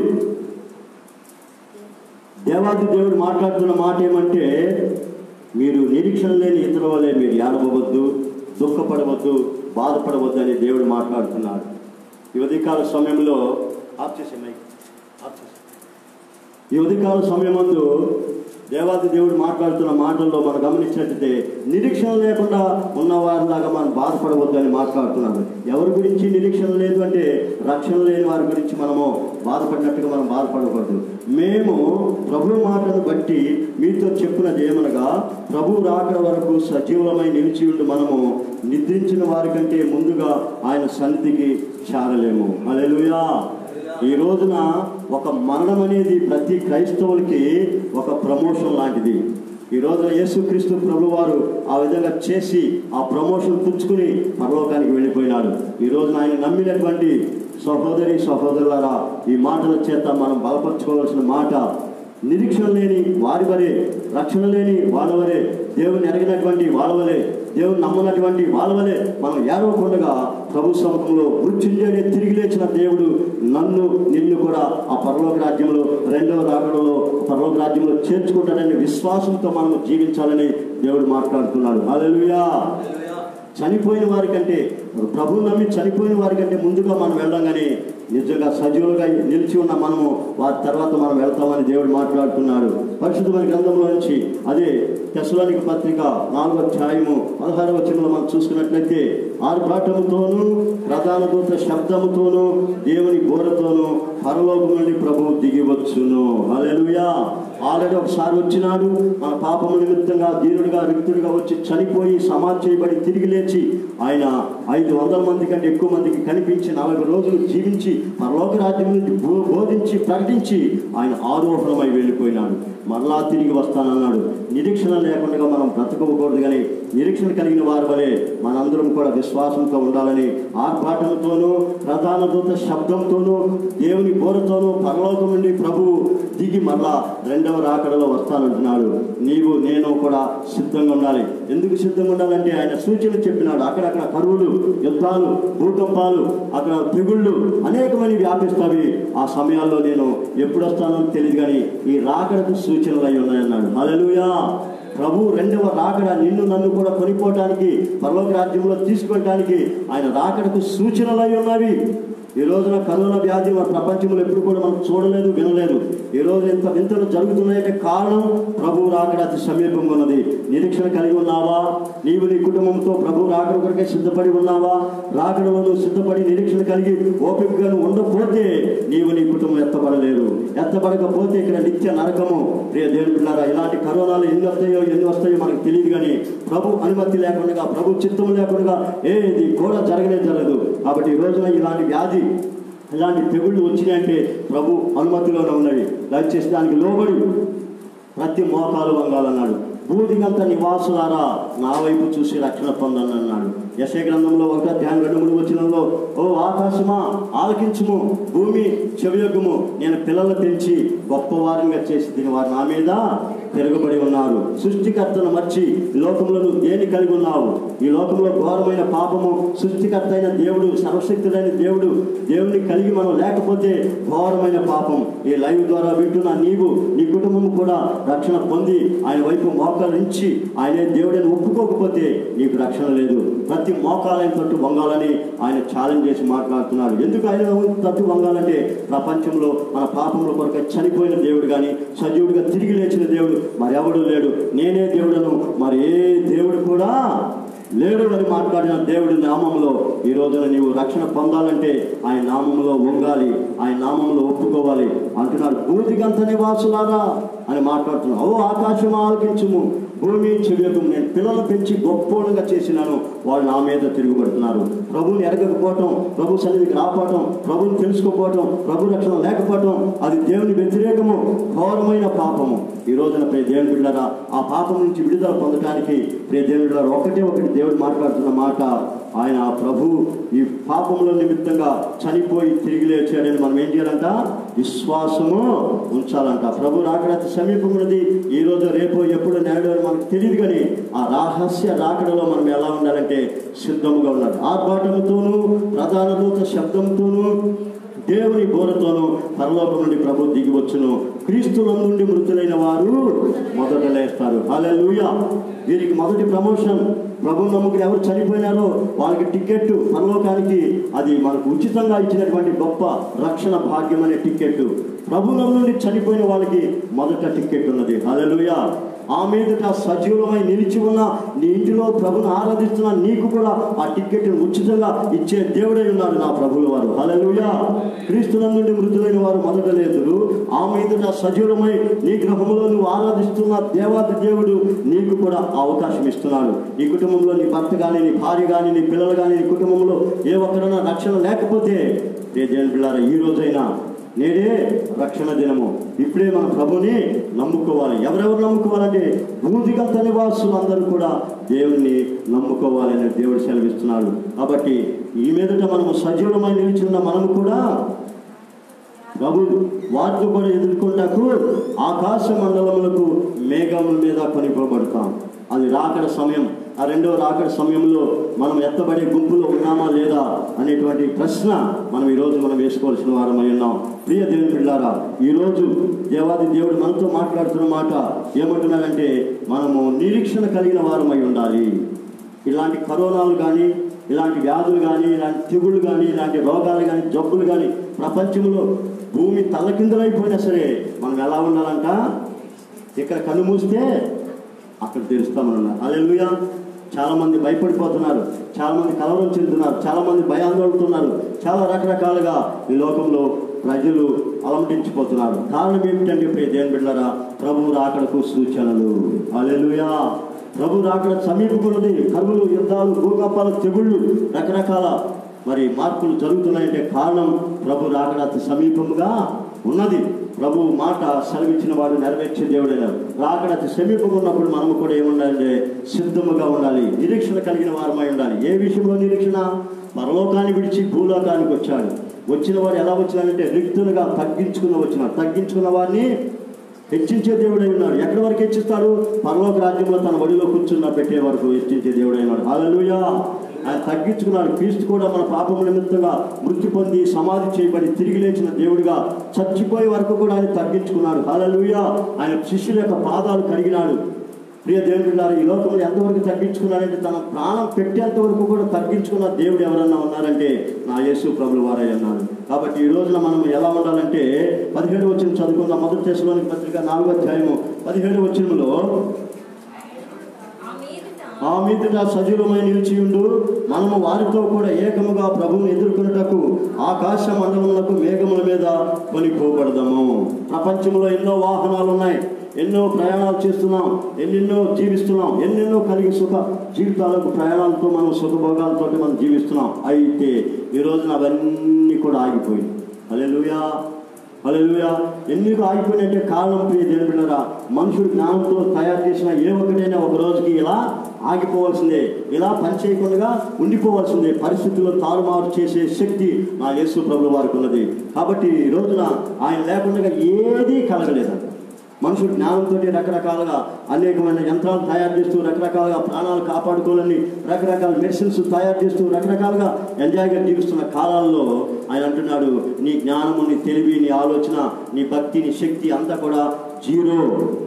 దేవాది దేవుడు మాట్లాడుతున్న మాట ఏమంటే మీరు నిరీక్షణ లేని ఇతరుల వల్లే మీరు ఏడవద్దు దుఃఖపడవద్దు బాధపడవద్దు అని దేవుడు మాట్లాడుతున్నాడు ఈ ఉదయకాల సమయంలో ఆఫ్ చేసే మైక్ ఆఫ్ చేసే. ఈ ఉదయకాల సమయమందు దేవాది దేవుడు మాట్లాడుతున్న మాటల్లో మనం గమనించినట్టయితే నిరీక్షణ లేకుండా ఉన్నవారిలాగా మనం బాధపడవద్దని మాట్లాడుతున్నాడు ఎవరి గురించి నిరీక్షణ లేదు అంటే రక్షణ లేని వారి గురించి మనము బాధపడినట్టుగా మనం బాధపడకూడదు మేము ప్రభు మాటను బట్టి మీతో చెప్పినది ఏమనగా ప్రభు రాకడ వరకు సజీవులమై నిలిచి ఉండి మనము నిద్రించిన వారి కంటే ముందుగా ఆయన సన్నిధికి చేరలేము అలెలుయా ఈ రోజున ఒక మరణం అనేది ప్రతి క్రైస్తవులకి ఒక ప్రమోషన్ లాంటిది ఈ రోజున యేసుక్రీస్తు ప్రభు వారు ఆ విధంగా చేసి ఆ ప్రమోషన్ పుచ్చుకుని పరలోకానికి వెళ్ళిపోయినాడు ఈ రోజున ఆయన నమ్మినటువంటి సహోదరి సహోదరులారా ఈ మాటల చేత మనం బలపరచుకోవాల్సిన మాట నిరీక్షణ లేని వారి వరే రక్షణ లేని వాళ్ళ వరే దేవుని ఎరగినటువంటి వాళ్ళ వలె దేవుని నమ్మనటువంటి వాళ్ళ వలె మనం ఏడవకుండగా ప్రభు సముఖంలో మృత్యుంజయుడే తిరిగి లేచిన దేవుడు నన్ను నిన్ను కూడా ఆ పరలోక రాజ్యంలో రెండవ రాకడలో పరలోక రాజ్యంలో చేర్చుకుంటాడనే విశ్వాసంతో మనము జీవించాలని దేవుడు మాట్లాడుతున్నాడు హల్లెలూయా చనిపోయిన వారికంటే ప్రభు నమ్మి చనిపోయిన వారికంటే ముందుగా మనం వెళ్ళాం కానీ నిజంగా సజీవులుగా నిలిచి ఉన్న మనము వారి తర్వాత మనం వెళ్తామని దేవుడు మాట్లాడుతున్నాడు పరిశుద్ధమైన గ్రంథంలో నుంచి అదే తెసలోనికి పత్రిక నాలుగో అధ్యాయము పదహారవ వచనంలో మనం చూసుకున్నట్లయితే ఆర్భాటముతోనూ ప్రధాన దూత శబ్దముతోనూ దేవుని బోరతోనూ పరలోకం నుండి ప్రభువు దిగివచ్చును హల్లెలూయా ఆల్రెడీ ఒకసారి వచ్చినాడు మన పాపము నిమిత్తంగా దీనుడిగా రిక్తుడిగా వచ్చి చనిపోయి సమాధి చేయబడి తిరిగి లేచి ఆయన ఐదు వందల మంది కంటే ఎక్కువ మందికి కనిపించి నలభై రోజులు జీవించి పరలోక రాజ్యం నుంచి బో- బోధించి ప్రకటించి ఆయన ఆరోహణమై వెళ్ళిపోయినాడు మరలా తిరిగి వస్తానన్నాడు నిరీక్షణ లేకుండా మనం బ్రతకకూడదు కానీ నిరీక్షణ కలిగిన వారి వలె మనందరం కూడా విశ్వాసంతో ఉండాలని ఆర్భాటంతోనూ ప్రధాన దూత శబ్దంతోనూ దేవుని బోరతోనూ పరలోకం నుండి ప్రభువు దిగి మరలా రెండవ రాకడలో వస్తానంటున్నాడు నీవు నేను కూడా సిద్ధంగా ఉండాలి ఎందుకు సిద్ధంగా ఉండాలంటే ఆయన సూచనలు చెప్పినాడు అక్కడక్కడ కరువులు యుద్ధాలు భూకంపాలు అక్కడ తెగుళ్ళు అనేకమని వ్యాపిస్తావి ఆ సమయాల్లో నేను ఎప్పుడు వస్తానో తెలియదు కానీ ఈ రాకడకు సూచనలు అయి ఉన్నాయన్నాడు హల్లెలూయా ప్రభు రెండవ రాకడ నిన్ను నన్ను కూడా కొనిపోవటానికి పరలోక రాజ్యంలో తీసుకెళ్ళటానికి ఆయన రాకడకు సూచనలు అయి ఉన్నవి ఈ రోజున కరోనా వ్యాధి మన ప్రపంచంలో ఎప్పుడు కూడా మనం చూడలేదు వినలేదు ఈ రోజు ఇంత వింతలు జరుగుతున్నాయంటే కారణం ప్రభు రాకడ అతి సమీపంగా ఉన్నది నిరీక్షణ కలిగి ఉన్నావా నీవు నీ కుటుంబంతో ప్రభు రాకడ కొరకే సిద్ధపడి ఉన్నావా రాకడలో నువ్వు సిద్ధపడి నిరీక్షణ కలిగి ఓపికగా నువ్వు ఉండకపోతే నీవు నీ కుటుంబం ఎత్తబడలేరు ఎత్తబడకపోతే ఇక్కడ నిత్య నరకము ప్రియ దేవుని పిల్లారా ఇలాంటి కరోనాలు ఎన్ని వస్తాయో ఎన్ని వస్తాయో మనకు తెలియదు కానీ ప్రభు అనుమతి లేకుండా ప్రభు చిత్తం లేకుండా ఏది కూడా జరగనే జరగదు కాబట్టి ఈ రోజున ఇలాంటి వ్యాధి ఇలాంటి తెగుళ్ళు వచ్చినాయంటే ప్రభు అనుమతిలోనే ఉన్నవి దయచేసి దానికి లోబడి ప్రతి మోకాలు వంగాలన్నాడు బూదిగంత నివాసులారా నా వైపు చూసి రక్షణ పొందని అన్నాడు యశ గ్రంథంలో ఒక ధ్యానం రెండు మూడు వచనంలో ఓ ఆకాశమా ఆలకించుము భూమి చెవియొగ్గుము నేను పిల్లలు పెంచి గొప్పవారంగా చేసి దీని వారు నా మీద తిరగబడి ఉన్నారు సృష్టికర్తను మర్చి ఈ లోకంలో నువ్వు దేని కలిగి ఉన్నావు ఈ లోకంలో ఘోరమైన పాపము సృష్టికర్త అయిన దేవుడు సర్వశక్తుడైన దేవుడు దేవుని కలిగి మనం లేకపోతే ఘోరమైన పాపం ఈ లైవ్ ద్వారా వింటున్న నీవు నీ కుటుంబం కూడా రక్షణ పొంది ఆయన వైపు మోకాలించి ఆయనే దేవుడని ఒప్పుకోకపోతే నీకు రక్షణ లేదు ప్రతి మోకాలైన తట్టు వంగాలని ఆయన ఛాలెంజ్ చేసి మాట్లాడుతున్నాడు ఎందుకు ఆయన తట్టు వంగాలంటే ప్రపంచంలో మన పాపముల కొరకు చనిపోయిన దేవుడు కానీ సజీవుడిగా తిరిగి లేచిన దేవుడు మరెవడు లేడు నేనే దేవుడను మరి ఏ దేవుడు కూడా లేడు అని మాట్లాడిన దేవుడి నామంలో ఈ రోజున నీవు రక్షణ పొందాలంటే ఆయన నామంలో వంగాలి ఆయన నామంలో ఒప్పుకోవాలి అంటున్నాడు భూతిగంత నివాసులారా అని మాట్లాడుతున్నావు ఓ ఆకాశం ఆలకించుము భూమి చెవియకు నేను పిల్లలు పెంచి గొప్పోడుగా చేసినాను వాళ్ళు నా మీద తిరుగుబడుతున్నారు ప్రభువుని ఎరగకపోవటం ప్రభు సన్నిధికి రాకపోవటం ప్రభుని తెలుసుకోకపోవటం ప్రభు రక్షణ లేకపోవటం అది దేవుని వ్యతిరేకము ఘోరమైన పాపము ఈ రోజున ప్రియ దేవుని బిడ్డారా ఆ పాపం నుంచి విడుదల పొందడానికి ప్రియ దేవుని బిడ్డారా ఒకటే ఒకటి దేవుడు మాట్లాడుతున్న మాట ఆయన ఆ ప్రభు ఈ పాపముల నిమిత్తంగా చనిపోయి తిరిగి లేచాడని మనం ఏం చేయాలంట విశ్వాసము ఉంచాలంట ప్రభు రాకడ అతి సమీపమున్నది ఈ రోజు రేపు ఎప్పుడు నేడు అని మనకు తెలియదు కానీ ఆ రహస్య రాకడలో మనం ఎలా ఉండాలంటే సిద్ధముగా ఉండాలి ఆర్భాటముతోనూ ప్రధాన దూత శబ్దంతోనూ దేవుని బోరతోనూ పరలోకం నుండి ప్రభు దిగివచ్చును క్రీస్తుల నుండి మృతులైన వారు మొదట లేస్తారు హల్లెలూయా వీరికి మొదటి ప్రమోషన్ ప్రభు నమ్ముకుని ఎవరు చనిపోయినారో వాళ్ళకి టికెట్ పరలోకానికి అది మనకు ఉచితంగా ఇచ్చినటువంటి గొప్ప రక్షణ భాగ్యం అనే టికెట్ ప్రభు నుండి చనిపోయిన వాళ్ళకి మొదట టికెట్ ఉన్నది హల్లెలూయా ఆ మీదట సజీవులమై నిలిచి ఉన్న నీ ఇంటిలో ప్రభుని ఆరాధిస్తున్న నీకు కూడా ఆ టికెట్ ఉచితంగా ఇచ్చే దేవుడై ఉన్నాడు నా ప్రభుల వారు హల్లెలూయా క్రీస్తుల నుండి మృతులైన వారు మొదట లేదు ఆ మీదట సజీవులమై నీ గృహంలో నువ్వు ఆరాధిస్తున్న దేవాది దేవుడు నీకు కూడా ఆ అవకాశం ఇస్తున్నాడు నీ కుటుంబంలో నీ భర్త కానీ నీ భార్య కానీ నీ పిల్లలు కానీ నీ కుటుంబంలో ఏ ఒక్కరైనా రక్షణ లేకపోతే ఏ దేవుని పిల్లారా ఈ రోజైనా నేడే రక్షణ దినము ఇప్పుడే మన ప్రభుని నమ్ముకోవాలి ఎవరెవరు నమ్ముకోవాలంటే భూదిగంత నివాసులు అందరూ కూడా దేవుణ్ణి నమ్ముకోవాలని దేవుడు సెలవిస్తున్నాడు కాబట్టి ఈ మీదట మనము సజీవమై నిలిచిన మనము కూడా ప్రభు వాటిని కూడా ఎదుర్కొంటకు ఆకాశ మండలములకు మేఘముల మీద కొనిపోబడతాం అది రాకడ సమయం ఆ రెండవ రాకడ సమయంలో మనం ఎత్తబడే గుంపులో ఉన్నామా లేదా అనేటువంటి ప్రశ్న మనం ఈరోజు మనం వేసుకోవాల్సిన వారమై ఉన్నాం ప్రియ దేవుని పిల్లారా ఈరోజు దేవాది దేవుడు మనతో మాట్లాడుతున్న మాట ఏమంటున్నాడంటే మనము నిరీక్షణ కలిగిన వారమై ఉండాలి ఇలాంటి కరోనాలు కానీ ఇలాంటి వ్యాధులు కానీ ఇలాంటి తెగుళ్ళు కానీ ఇలాంటి రోగాలు కానీ జబ్బులు కానీ ప్రపంచంలో భూమి తల్లకిందులైపోయినా సరే మనం ఎలా ఉండాలంట ఇక్కడ కన్ను మూస్తే అక్కడ తెరుస్తామన్నారు అలెలుయా చాలా మంది భయపడిపోతున్నారు చాలా మంది కలవరం చెందుతున్నారు చాలా మంది భయాందోళనతున్నారు చాలా రకరకాలుగా ఈ లోకంలో ప్రజలు అలమటించిపోతున్నారు కారణం ఏమిటంటే ప్రియ దేవుని బిడ్డలారా ప్రభు రాకడకు సూచనలు అలెలుయా ప్రభు రాకడ సమీపకున్నది కరువులు యుద్ధాలు భూకంపాలు తెగుళ్ళు రకరకాల మరి మార్పులు జరుగుతున్నాయంటే కారణం ప్రభు రాకడ అతి సమీపముగా ఉన్నది ప్రభు మాట సెలవిచ్చిన వాడు నెరవేర్చే దేవుడైన రాకడ అతి సమీపంగా ఉన్నప్పుడు మనము కూడా ఏముండాలంటే సిద్ధముగా ఉండాలి నిరీక్షణ కలిగిన వారమై ఉండాలి ఏ విషయంలో నిరీక్షణ పరలోకాన్ని విడిచి భూలోకానికి వచ్చాడు వచ్చిన వాడు ఎలా వచ్చినాడంటే రిక్తులుగా తగ్గించుకున్న వచ్చినాడు తగ్గించుకున్న వారిని హెచ్చించే దేవుడై ఉన్నాడు ఎక్కడి వరకు హెచ్చిస్తాడు పరలోక రాజ్యంలో తన ఒడిలో కూర్చున్న పెట్టే వరకు హెచ్చించే దేవుడై ఉన్నాడు హాలలుయా ఆయన తగ్గించుకున్నాడు క్రీస్తు కూడా మన పాపం నిమిత్తంగా మృతి పొంది సమాధి చేయబడి తిరిగి లేచిన దేవుడిగా చచ్చిపోయే వరకు కూడా ఆయన తగ్గించుకున్నాడు హాలలుయా ఆయన శిష్యుల యొక్క పాదాలు కడిగినాడు ప్రియ దేవుడు బిడ్డలారా, ఈ లోకంలో ఎంతవరకు తగ్గించుకున్నాడంటే తన ప్రాణం పెట్టేంత వరకు కూడా తగ్గించుకున్న దేవుడు ఎవరన్నా ఉన్నారంటే నా యేసు ప్రభులు వారై అన్నారు కాబట్టి ఈ రోజున మనం ఎలా ఉండాలంటే పదిహేడు వచ్చిన చదువుకున్న మొదటి దశలోని పత్రిక నాలుగో అధ్యాయము పదిహేడు వచ్చినలో ఆ మీదట ఆ మీదట సజీవమై నిలిచియుండు మనము వారితో కూడా ఏకముగా ప్రభువుని ఎదుర్కొనుటకు ఆకాశ మండలములకు మేఘముల మీద కొనిపోబడదాము ప్రపంచంలో ఎన్నో వాహనాలు ఉన్నాయి ఎన్నో ప్రయాణాలు చేస్తున్నాం ఎన్నెన్నో జీవిస్తున్నాం ఎన్నెన్నో కలిగి సుఖ జీవితాలకు ప్రయాణాలతో మనం సుఖభోగాలతో మనం జీవిస్తున్నాం అయితే ఈ రోజున అవన్నీ కూడా ఆగిపోయింది అలెలుయా హల్లెలూయా ఎందుకు ఆగిపోయినంటే కారణం ప్రియ దేవుని బిడ్డలారా మనుషుడు జ్ఞానంతో తయారు చేసిన ఏ ఒక్కటైనా ఒక రోజుకి ఇలా ఆగిపోవాల్సిందే ఇలా పని చేయకుండా ఉండిపోవాల్సిందే పరిస్థితుల్లో తారుమారు చేసే శక్తి నా యేసు ప్రభుల వారికి ఉన్నది కాబట్టి ఈ రోజున ఆయన లేకుండా ఏదీ కలగలేదంట మనుషుడు జ్ఞానంతో రకరకాలుగా అనేకమైన యంత్రాలు తయారు చేస్తూ రకరకాలుగా ప్రాణాలు కాపాడుకోవాలని రకరకాల మెడిసిన్స్ తయారు చేస్తూ రకరకాలుగా ఎంజాయ్గా జీవిస్తున్న కాలాల్లో ఆయన అంటున్నాడు నీ జ్ఞానము నీ తెలివి నీ ఆలోచన నీ భక్తి నీ శక్తి అంతా కూడా జీరో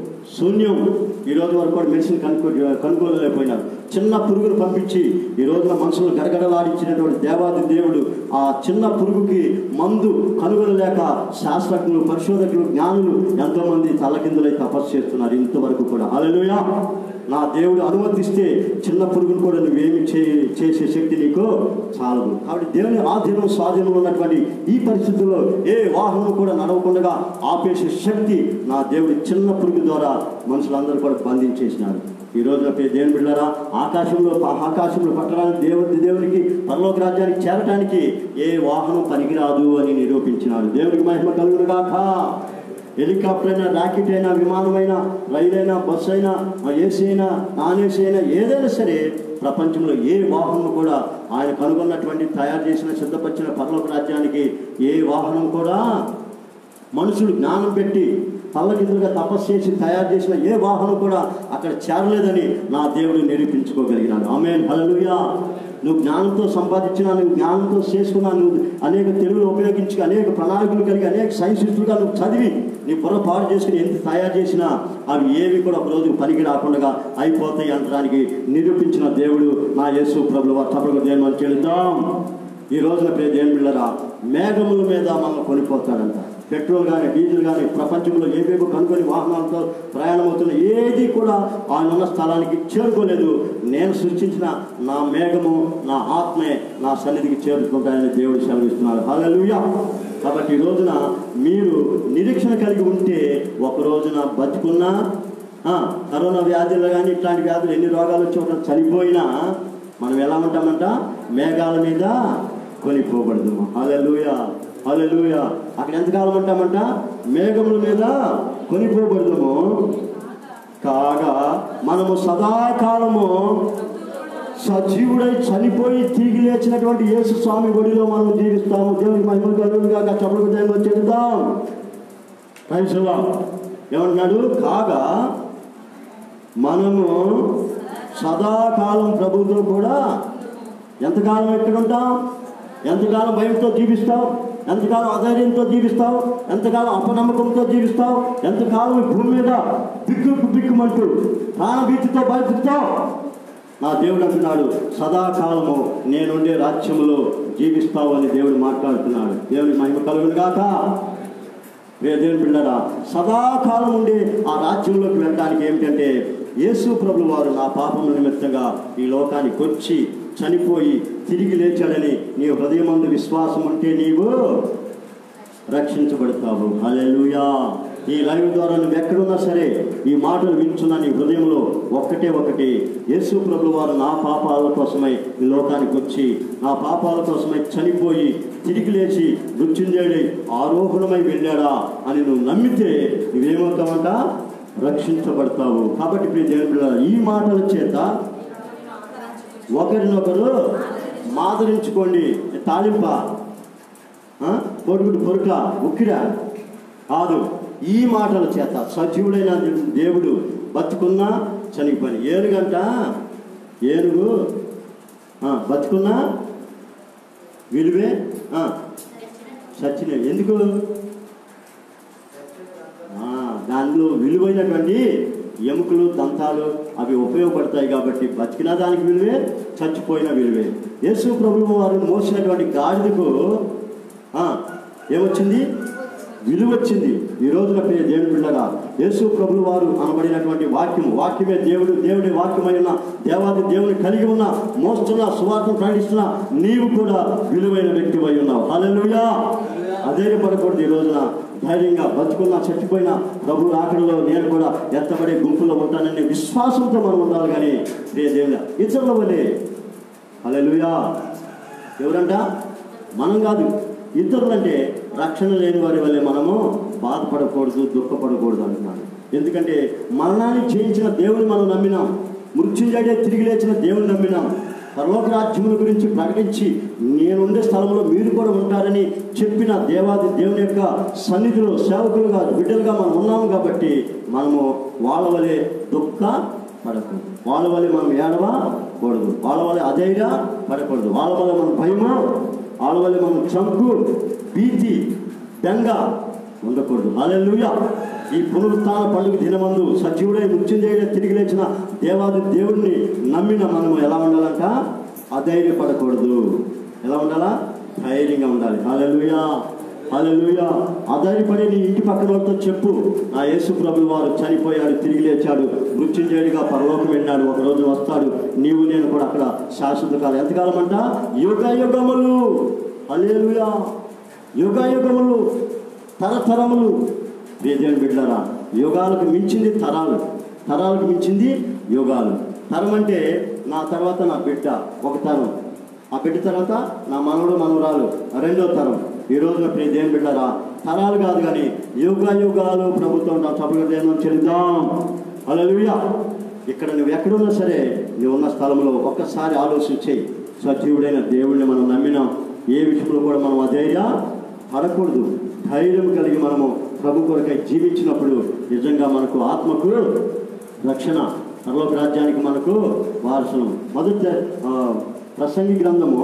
శూన్యం ఈ రోజు వరకు కూడా మెడిసిన్ కనుక్కో కనుక్కోలేకపోయినారు చిన్న పురుగును పంపించి ఈ రోజున మనుషులు గడగడలాడించినటువంటి దేవాది దేవుడు ఆ చిన్న పురుగుకి మందు కనుగొనలేక శాస్త్రజ్ఞులు పరిశోధకులు జ్ఞానులు ఎంతోమంది తలకిందులై తపస్సు చేస్తున్నారు ఇంతవరకు కూడా అలలుయా నా దేవుడు అనుమతిస్తే చిన్న పురుగును కూడా నువ్వేమి చే చేసే శక్తి నీకు చాలదు కాబట్టి దేవుని ఆధీనం స్వాధీనంలో ఉన్నటువంటి ఈ పరిస్థితుల్లో ఏ వాహనం కూడా నడవకుండా ఆపేసే శక్తి నా దేవుడి చిన్న పురుగు ద్వారా మనుషులందరూ కూడా బంధించేసినాడు ఈ రోజున ప్రియ దేవుని బిడ్డారా ఆకాశంలో ఆకాశంలో పట్టడానికి దేవుడి దేవునికి పరలోక రాజ్యానికి చేరటానికి ఏ వాహనం పనికిరాదు అని నిరూపించినాడు దేవునికి మహిమ కలుగునుగాక హెలికాప్టర్ అయినా రాకెట్ అయినా విమానమైనా రైలు అయినా బస్సు అయినా ఏసీ అయినా నాన్ ఏసీ అయినా ఏదైనా సరే ప్రపంచంలో ఏ వాహనం కూడా ఆయన కనుగొన్నటువంటి తయారు చేసిన సిద్ధపరిచిన పర్లోక రాజ్యానికి ఏ వాహనం కూడా మనుషులు జ్ఞానం పెట్టి తల్లకిందులుగా తపస్సు చేసి తయారు చేసిన ఏ వాహనం కూడా అక్కడ చేరలేదని నా దేవుడు నిరూపించుకోగలిగినాడు ఆమె హల్లెలూయా నువ్వు జ్ఞానంతో సంపాదించిన నువ్వు జ్ఞానంతో చేసుకున్నా నువ్వు అనేక తెలుగులు ఉపయోగించి అనేక ప్రణాళికలు కలిగి అనేక సైన్సిస్టులుగా నువ్వు చదివి నీ బుర్ర పాడు చేసుకుని ఎంత తయారు చేసినా అవి ఏవి కూడా ఒక రోజు పనికి రాకుండా అయిపోతాయి అనడానికి నిరూపించిన దేవుడు నా యేసు ప్రభులు వారు తప్పక దేవుని చెల్లుతాం ఈ రోజున ప్రియ దేవుని బిళ్ళరా మేఘముల మీద మనం కొనిపోతాడంట పెట్రోల్ కానీ డీజిల్ కానీ ప్రపంచంలో ఏవేవో కనుగొని వాహనాలతో ప్రయాణం అవుతున్న ఏది కూడా ఆయన ఉన్న స్థలానికి చేరుకోలేదు నేను సృష్టించిన నా మేఘము నా ఆత్మే నా సన్నిధికి చేరుకుంటాయని దేవుడు సెలవిస్తున్నాడు హల్లెలూయా కాబట్టి ఈ రోజున మీరు నిరీక్షణ కలిగి ఉంటే ఒక రోజున బతుకున్నా ఆ, కరోనా వ్యాధులు కానీ ఇట్లాంటి వ్యాధులు ఎన్ని రోగాలు వచ్చి ఒకటి చనిపోయినా మనం ఎలా ఉంటామంట మేఘాల మీద కొనిపోబడదు హల్లెలూయా హల్లెలూయా అక్కడ ఎంతకాలం ఉంటామంట మేఘముల మీద కొనిపోబడదుము కాగా మనము సదాకాలము సజీవుడై చనిపోయి తిరిగి లేచినటువంటి యేసు స్వామి ఒడిలో మనం జీవిస్తాము దేవునికి మహిమ కలుగుగా చప్పలకు దేవుని చెందుతాం క్రైస్తవ ఏమంటున్నాడు కాగా మనము సదాకాలం ప్రభుతో కూడా ఎంతకాలం ఎక్కడ ఉంటాం ఎంతకాలం భయంతో జీవిస్తావు ఎంతకాలం అధైర్యంతో జీవిస్తావు ఎంతకాలం అపనమ్మకంతో జీవిస్తావు ఎంతకాలం ఈ భూమి మీద బిక్కు బిక్కుమంటూ ప్రాణభీతితో బతుకుతావు నా దేవుడు అంటున్నాడు సదాకాలము నేనుండే రాజ్యములో జీవిస్తావు అని దేవుడు మాట్లాడుతున్నాడు దేవుని మహిమ కలుగును గాక ప్రియ దేవుని బిడ్డరా సదాకాలం ఉండే ఆ రాజ్యంలోకి వెళ్ళడానికి ఏమిటంటే యేసు ప్రభు వారు నా పాపముల నిమిత్తంగా ఈ లోకానికి వచ్చి చనిపోయి తిరిగి లేచాడని నీ హృదయమందు విశ్వాసం ఉంటే నీవు రక్షించబడతావు హల్లెలూయా ఈ లైవ్ ద్వారా నువ్వు ఎక్కడున్నా సరే ఈ మాటలు వింటున్న నీ హృదయంలో ఒక్కటే ఒకటి యేసు ప్రభు వారు నా పాపాల కోసమై ఈ లోకానికి వచ్చి నా పాపాల కోసమై చనిపోయి తిరిగి లేచి మృత్యుంజయుడి ఆరోహణమై వెళ్ళాడా అని నువ్వు నమ్మితే నువ్వేమవుతావంట రక్షించబడతావు కాబట్టి ప్రియ దేవుని బిడ్డలారా, ఈ మాటల చేత ఒకరినొకరు మాదరించుకోండి తాలింప ఆ? పొరుగుడు పొరుక ఉక్కిరా కాదు ఈ మాటల చేత సజీవుడైన దేవుడు బతుకున్నా చనిపోయి ఏనుగంట ఏనుగు ఆ, బతుకున్నా విలువే ఆ, సచ్చినవి ఎందుకు ఆ, దానిలో విలువైనటువంటి ఎముకలు దంతాలు అవి ఉపయోగపడతాయి కాబట్టి బతికిన దానికి విలువే చచ్చిపోయిన విలువే యేసు ప్రభువు వారు మోసినటువంటి గాడిదకు ఆ, ఏమొచ్చింది విలువ వచ్చింది ఈ రోజున ప్రియ దేవుని బిడ్డగా యేసు ప్రభులు వారు అనబడినటువంటి వాక్యము వాక్యమే దేవుడు దేవుడి వాక్యమై ఉన్న దేవాది దేవుని కలిగి ఉన్న మోస్తున్న సువార్తను ప్రకటిస్తున్న నీవు కూడా విలువైన వ్యక్తివై ఉన్నావు హల్లెలూయా అధైర్యపడకూడదు ఈ రోజున ధైర్యంగా బతుకున్నా చచ్చిపోయినా ప్రభు రాకడలో నేను కూడా ఎత్తబడే గుంపులో ఉంటాననే విశ్వాసంతో మనం ఉండాలి కానీ ప్రియ దేవుని ఇతరుల వల్లే హల్లెలూయా ఎవరంట మనం కాదు ఇతరులంటే రక్షణ లేని వారి వల్లే మనము బాధపడకూడదు దుఃఖపడకూడదు అంటున్నాడు ఎందుకంటే మరణాన్ని జయించిన దేవుని మనం నమ్మినాం మృత్యుంజడే తిరిగి లేచిన దేవుని నమ్మినాం పరలోక రాజ్యముల గురించి ప్రకటించి నేనుండే స్థలంలో మీరు కూడా ఉంటారని చెప్పిన దేవాది దేవుని యొక్క సన్నిధిలో సేవకులుగా బిడ్డలుగా మనం ఉన్నాము కాబట్టి మనము వాళ్ళ వలె దుఃఖ పడకూడదు వాళ్ళ వల్ల మనం ఏడవకూడదు వాళ్ళ వల్ల అధైర్య పడకూడదు వాళ్ళ వల్ల మనం భయము వాళ్ళ వల్ల మనం చంపు భీతి బెంగ ఉండకూడదు హల్లెలూయా ఈ పునరుత్థాన పండుగ దినమందు సజీవుడై మృత్యుంజయుడై తిరిగి లేచిన దేవాది దేవుడిని నమ్మిన మనము ఎలా ఉండాలంట అధైర్యపడకూడదు ఎలా ఉండాలా ధైర్యంగా ఉండాలి హల్లెలూయా హల్లెలూయా అధైర్యపడి నీ ఇంటి పక్కన వాళ్ళతో చెప్పు నా యేసు ప్రభు వారు చనిపోయాడు తిరిగి లేచాడు మృత్యుంజయుడిగా పరలోకం వెళ్ళాడు ఒక రోజు వస్తాడు నీవు నేను కూడా అక్కడ శాశ్వత కాలం ఎంతకాలం అంట యుగ యుగములు హల్లెలూయా యుగ యుగములు తరతరములు ప్రియదేవుని బిడ్డలారా యుగాలకు మించింది తరాలు తరాలకు మించింది యుగాలు తరం అంటే నా తర్వాత నా బిడ్డ ఒక తరం ఆ బిడ్డ తర్వాత నా మనవడు మనవరాలు రెండో తరం ఈ రోజున ప్రియ దేవుని బిడ్డలారా తరాలు కాదు కానీ యుగ యుగాలు ప్రభుత్వం సభగా దేవుని చెల్లిద్దాం హల్లెలూయా ఇక్కడ నువ్వు ఎక్కడున్నా సరే నువ్వు ఉన్న స్థలంలో ఒక్కసారి ఆలోచించేయి సజీవుడైన దేవుడిని మనం నమ్మినాం ఏ విషయంలో కూడా మనం అధైర్య పడకూడదు ధైర్యం కలిగి మనము ప్రభు కొరకై జీవించినప్పుడు నిజంగా మనకు ఆత్మకు రక్షణ పరలోక రాజ్యానికి మనకు వారసులం మొదటి ఆ, ప్రసంగి గ్రంథము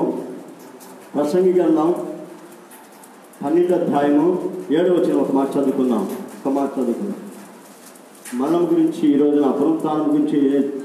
ప్రసంగి గ్రంథం పన్నెండు అధ్యాయము ఏడవ వచ్చిన ఒక మాట చదువుకుందాం ఒక మాట చదువుకున్నాం మరణం గురించి ఈ రోజున పునరుత్థానం గురించి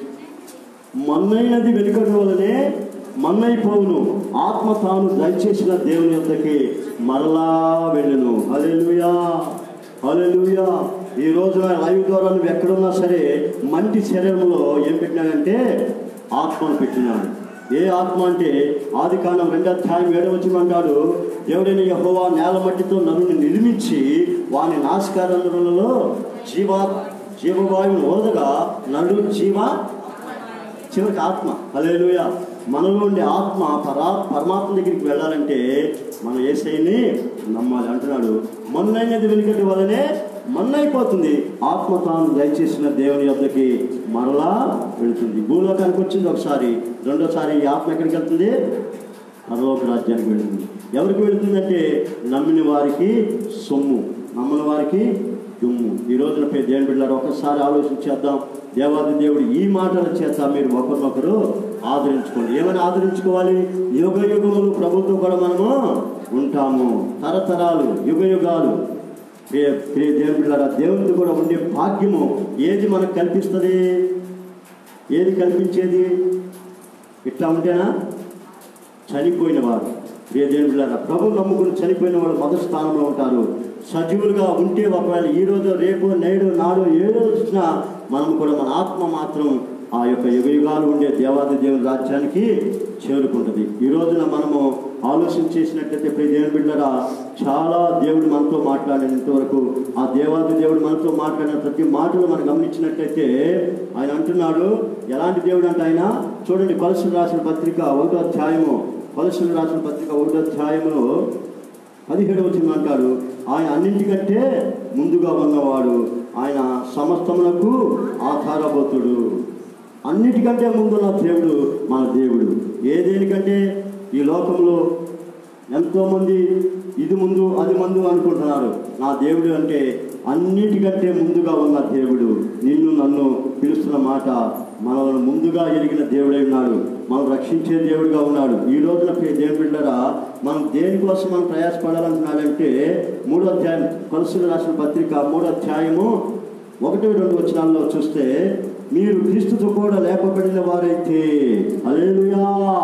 మన్నైనది వెనుకడం వలనే మన్నైపోవును ఆత్మ తాను దయచేసిన దేవుని యొద్దకి మరలా వెళ్ళును హల్లెలూయా హల్లెలూయా ఈ రోజున లైవ్ ద్వారా నువ్వు ఎక్కడున్నా సరే మంటి శరీరంలో ఏం పెట్టినాడంటే ఆత్మను పెట్టినాడు ఏ ఆత్మ అంటే ఆది కాండం రెండో అధ్యాయం ఏడవ వచ్చిన అంటాడు దేవుడైన యహోవా నేల మట్టితో నరుని నిర్మించి వాని నాశకారంధ్రములలో జీవా జీవవాయువును ఓదగా నడు జీవ చివరికి ఆత్మ హల్లెలూయా మనలో ఉండే ఆత్మ పరా పరమాత్మ దగ్గరికి వెళ్ళాలంటే మనం ఏసైని నమ్మాలి అంటున్నాడు మొన్నైనది వెనుకటి వలనే మన్నైపోతుంది ఆత్మ తాను దయచేసిన దేవుని యొద్దకి మరలా వెళుతుంది భూలోకానికి వచ్చింది ఒకసారి రెండోసారి ఈ ఆత్మ ఎక్కడికి వెళ్తుంది పరలోక రాజ్యానికి వెళుతుంది ఎవరికి వెళుతుందంటే నమ్మిన వారికి సొమ్ము నమ్మని వారికి దుమ్ము ఈ రోజున పే దేవుని బిడ్డలారు ఒకసారి ఆలోచించేద్దాం దేవాది దేవుడు ఈ మాటల చేత మీరు ఒకరినొకరు ఆదరించుకోండి ఏమైనా ఆదరించుకోవాలి యుగ యుగములు ప్రభుత్వం కూడా మనము ఉంటాము తరతరాలు యుగ యుగాలు ప్రియ ప్రియ దేవుని బిడ్డలారా దేవునితో కూడా ఉండే భాగ్యము ఏది మనకు కల్పిస్తుంది ఏది కల్పించేది ఇట్లా ఉంటేనా చనిపోయిన వారు ప్రియ దేవుని బిడ్డలారా ప్రభు నమ్ముకుని చనిపోయిన వాళ్ళు మొదటి స్థానంలో ఉంటారు సజీవులుగా ఉంటే ఒకవేళ ఈ రోజు రేపు నేడు నాడు ఏ రోజు వచ్చినా మనం కూడా మన ఆత్మ మాత్రం ఆ యొక్క యుగ యుగాలు ఉండే దేవాది దేవుని రాజ్యానికి చేరుకుంటుంది ఈ రోజున మనము ఆలోచన చేసినట్లయితే ప్రియ దేవుని బిడ్డరా చాలా దేవుడు మనతో మాట్లాడినంత వరకు ఆ దేవాది దేవుడు మనతో మాట్లాడిన ప్రతి మాటలు మనం గమనించినట్లయితే ఆయన అంటున్నాడు ఎలాంటి దేవుడు అంటే ఆయన చూడండి కొలసులు రాసిన పత్రిక ఒకటో అధ్యాయము కొలసులు రాసిన పత్రిక ఒకటో అధ్యాయములో పదిహేడు వచ్చిన అంటాడు ఆయన అన్నింటికంటే ముందుగా ఉన్నవాడు ఆయన సమస్తమునకు ఆధారభూతుడు అన్నిటికంటే ముందున్న దేవుడు మన దేవుడు ఏ దేనికంటే ఈ లోకంలో ఎంతోమంది ఇది ముందు అది ముందు అనుకుంటున్నారు నా దేవుడు అంటే అన్నిటికంటే ముందుగా ఉన్న దేవుడు నిన్ను నన్ను పిలుస్తున్న మాట మనల్ని ముందుగా ఎరిగిన దేవుడై ఉన్నాడు మనం రక్షించే దేవుడిగా ఉన్నాడు ఈ రోజున ప్రియ దేవుని బిడ్డరా మనం దేనికోసం మనం ప్రయాసపడాలంటున్నాడంటే మూడో అధ్యాయం కొలసులు రాసిన పత్రిక మూడో అధ్యాయము ఒకటి రెండు వచనాల్లో చూస్తే మీరు క్రీస్తుతో కూడా లేపబడిన వారైతే అలేలుయా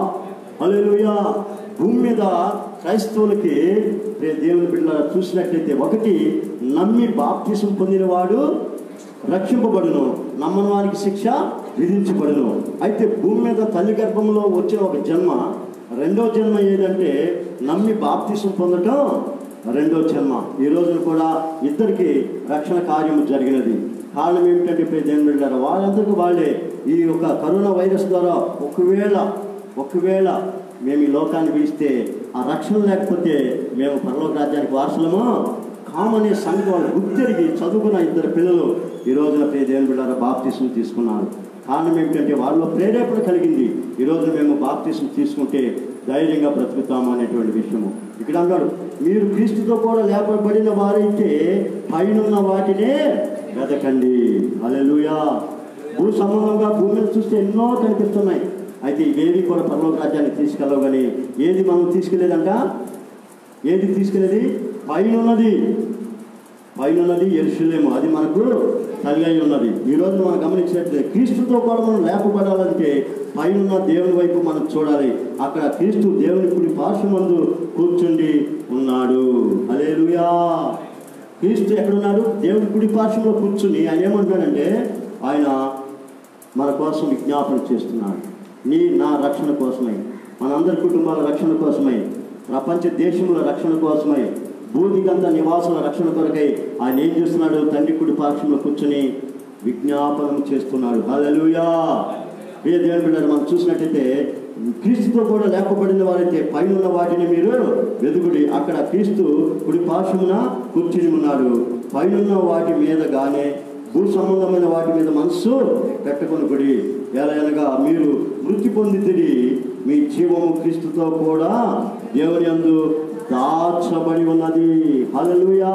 అలేలుయా భూమి మీద క్రైస్తవులకి రే దేవుని బిడ్డ చూసినట్లయితే ఒకటి నమ్మి బాప్తిసం పొందినవాడు రక్షింపబడును నమ్మని వారికి శిక్ష విధించబడును అయితే భూమి మీద తల్లి గర్భంలో వచ్చిన ఒక జన్మ రెండో జన్మ ఏదంటే నమ్మి బాప్తిసం పొందటం రెండో జన్మ ఈ రోజున కూడా ఇద్దరికి రక్షణ కార్యము జరిగినది కారణం ఏమిటంటే ఇప్పుడు దేవుని బిడ్డారు వాళ్ళందరికీ వాళ్ళే ఈ యొక్క కరోనా వైరస్ ద్వారా ఒకవేళ ఒకవేళ మేము ఈ లోకాన్ని పిలిస్తే ఆ రక్షణ లేకపోతే మేము పరలోక రాజ్యానికి వారసులము కామనే సంగతి వాళ్ళు గుర్తెరిగి చదువుకున్న ఇద్దరు పిల్లలు ఈ రోజున ప్రియ దేవుని బిడ్డారా బాప్తిసం తీసుకున్నారు కారణం ఏమిటంటే వాళ్ళలో ప్రేరేపణ కలిగింది ఈ రోజున మేము బాప్తిసం తీసుకుంటే ధైర్యంగా బ్రతుకుతాము అనేటువంటి విషయము ఇక్కడ అన్నాడు మీరు క్రీస్తుతో కూడా లేపబడిన వారైతే పైనున్న వాటినే వెతకండి అలెలుయా భూ సంబంధంగా భూమి మీద చూస్తే ఎన్నో కనిపిస్తున్నాయి అయితే ఇవేవి కూడా పరలోక రాజ్యానికి తీసుకెళ్ళవు కానీ ఏది మనం తీసుకెళ్ళేదంట ఏది తీసుకెళ్ళేది పైన ఉన్నది పైన ఉన్నది ఎరుషులేము అది మనకు తల్లి అయి ఉన్నది ఈ రోజు మనం గమనించినట్లయితే క్రీస్తుతో కూడా మనం లేపబడాలంటే పైన దేవుని వైపు మనం చూడాలి అక్కడ క్రీస్తు దేవుని కుడి పార్శ్వమందు కూర్చుండి ఉన్నాడు అలేలుయా క్రీస్తు ఎక్కడున్నాడు దేవుని కుడి పార్శ్వంలో కూర్చుని ఆయన ఏమంటున్నాడంటే ఆయన మన కోసం విజ్ఞాపన చేస్తున్నాడు నీ నా రక్షణ కోసమై మనందరి కుటుంబాల రక్షణ కోసమై ప్రపంచ దేశముల రక్షణ కోసమై భూమిగంత నివాసుల రక్షణ కొరకై ఆయన ఏం చేస్తున్నాడు తండ్రి కుడి పార్శ్వంలో కూర్చుని విజ్ఞాపనం చేస్తున్నాడు హల్లెలూయా ప్రియ దేవుని బిడ్డలు మనం చూసినట్టయితే క్రీస్తుతో కూడా లేపబడిన వారైతే పైన ఉన్న వాటిని మీరు వెదుగుడి అక్కడ క్రీస్తు కుడి పార్శ్వమున కూర్చుని ఉన్నాడు పైన వాటి మీద గానే భూ సంబంధమైన వాటి మీద మనస్సు పెట్టుకొని గుడి ఎలాగనగా మీరు మృతి పొందితిరి మీ జీవము క్రీస్తుతో కూడా దేవుని యందు దాచబడి ఉన్నది హల్లెలూయా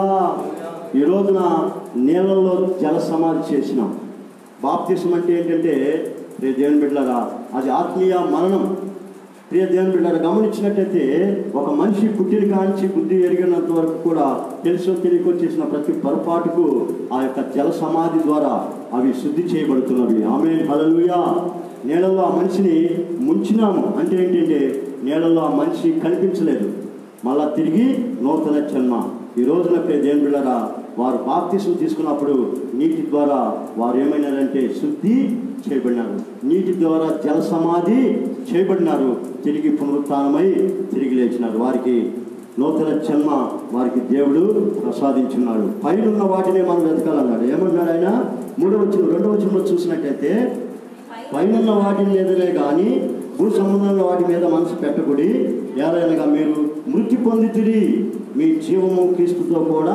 ఈ రోజున నీళ్ళల్లో జల సమాధి చేసినాం బాప్తిసం అంటే ఏంటంటే రే దేవుని బిడ్డలారా అది ఆత్మీయ మరణం ప్రియ దేవుని బిడ్డలు గమనించినట్టయితే ఒక మనిషి పుట్టిన కాంచి బుద్ధి ఎరిగినంత వరకు కూడా తెలుసో తెలియకో చేసిన ప్రతి పొరపాటుకు ఆ యొక్క జల సమాధి ద్వారా అవి శుద్ధి చేయబడుతున్నవి ఆమె హలలుయా నీళ్ళలో ఆ మనిషిని ముంచినాము అంటే ఏంటంటే నీళ్ళలో ఆ మనిషి కనిపించలేదు మళ్ళా తిరిగి నూతన జన్మ ఈ రోజున ప్రియ దేవుని బిడ్డరా వారు బాప్తిసం తీసుకున్నప్పుడు నీటి ద్వారా వారు ఏమైనారంటే శుద్ధి చేయబడినారు నీటి ద్వారా జల సమాధి చేయబడినారు తిరిగి పునరుత్నమై తిరిగి లేచినారు వారికి నూతన జన్మ వారికి దేవుడు ప్రసాదించున్నాడు పైన ఉన్న వాటినే మనం వెతకాలన్నాడు ఏమన్నాడు ఆయన మూడవ వచ్చిన రెండవ వచ్చిన చూసినట్టయితే పైన వాటి మీదనే కానీ భూ సంబంధమైన వాటి మీద మనసు పెట్టకుడి ఏదైనా మీరు మృతి పొందితిరి మీ జీవము క్రీస్తుతో కూడా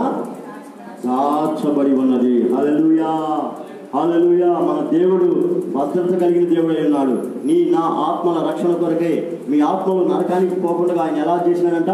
దాచబడి ఉన్నది హల్లెలూయా హల్లెలూయా మన దేవుడు భద్రత కలిగిన దేవుడు అయి ఉన్నాడు నీ నా ఆత్మల రక్షణ కొరకై మీ ఆత్మలు నరకానికి పోకుండా ఆయన ఎలా చేసినాడంట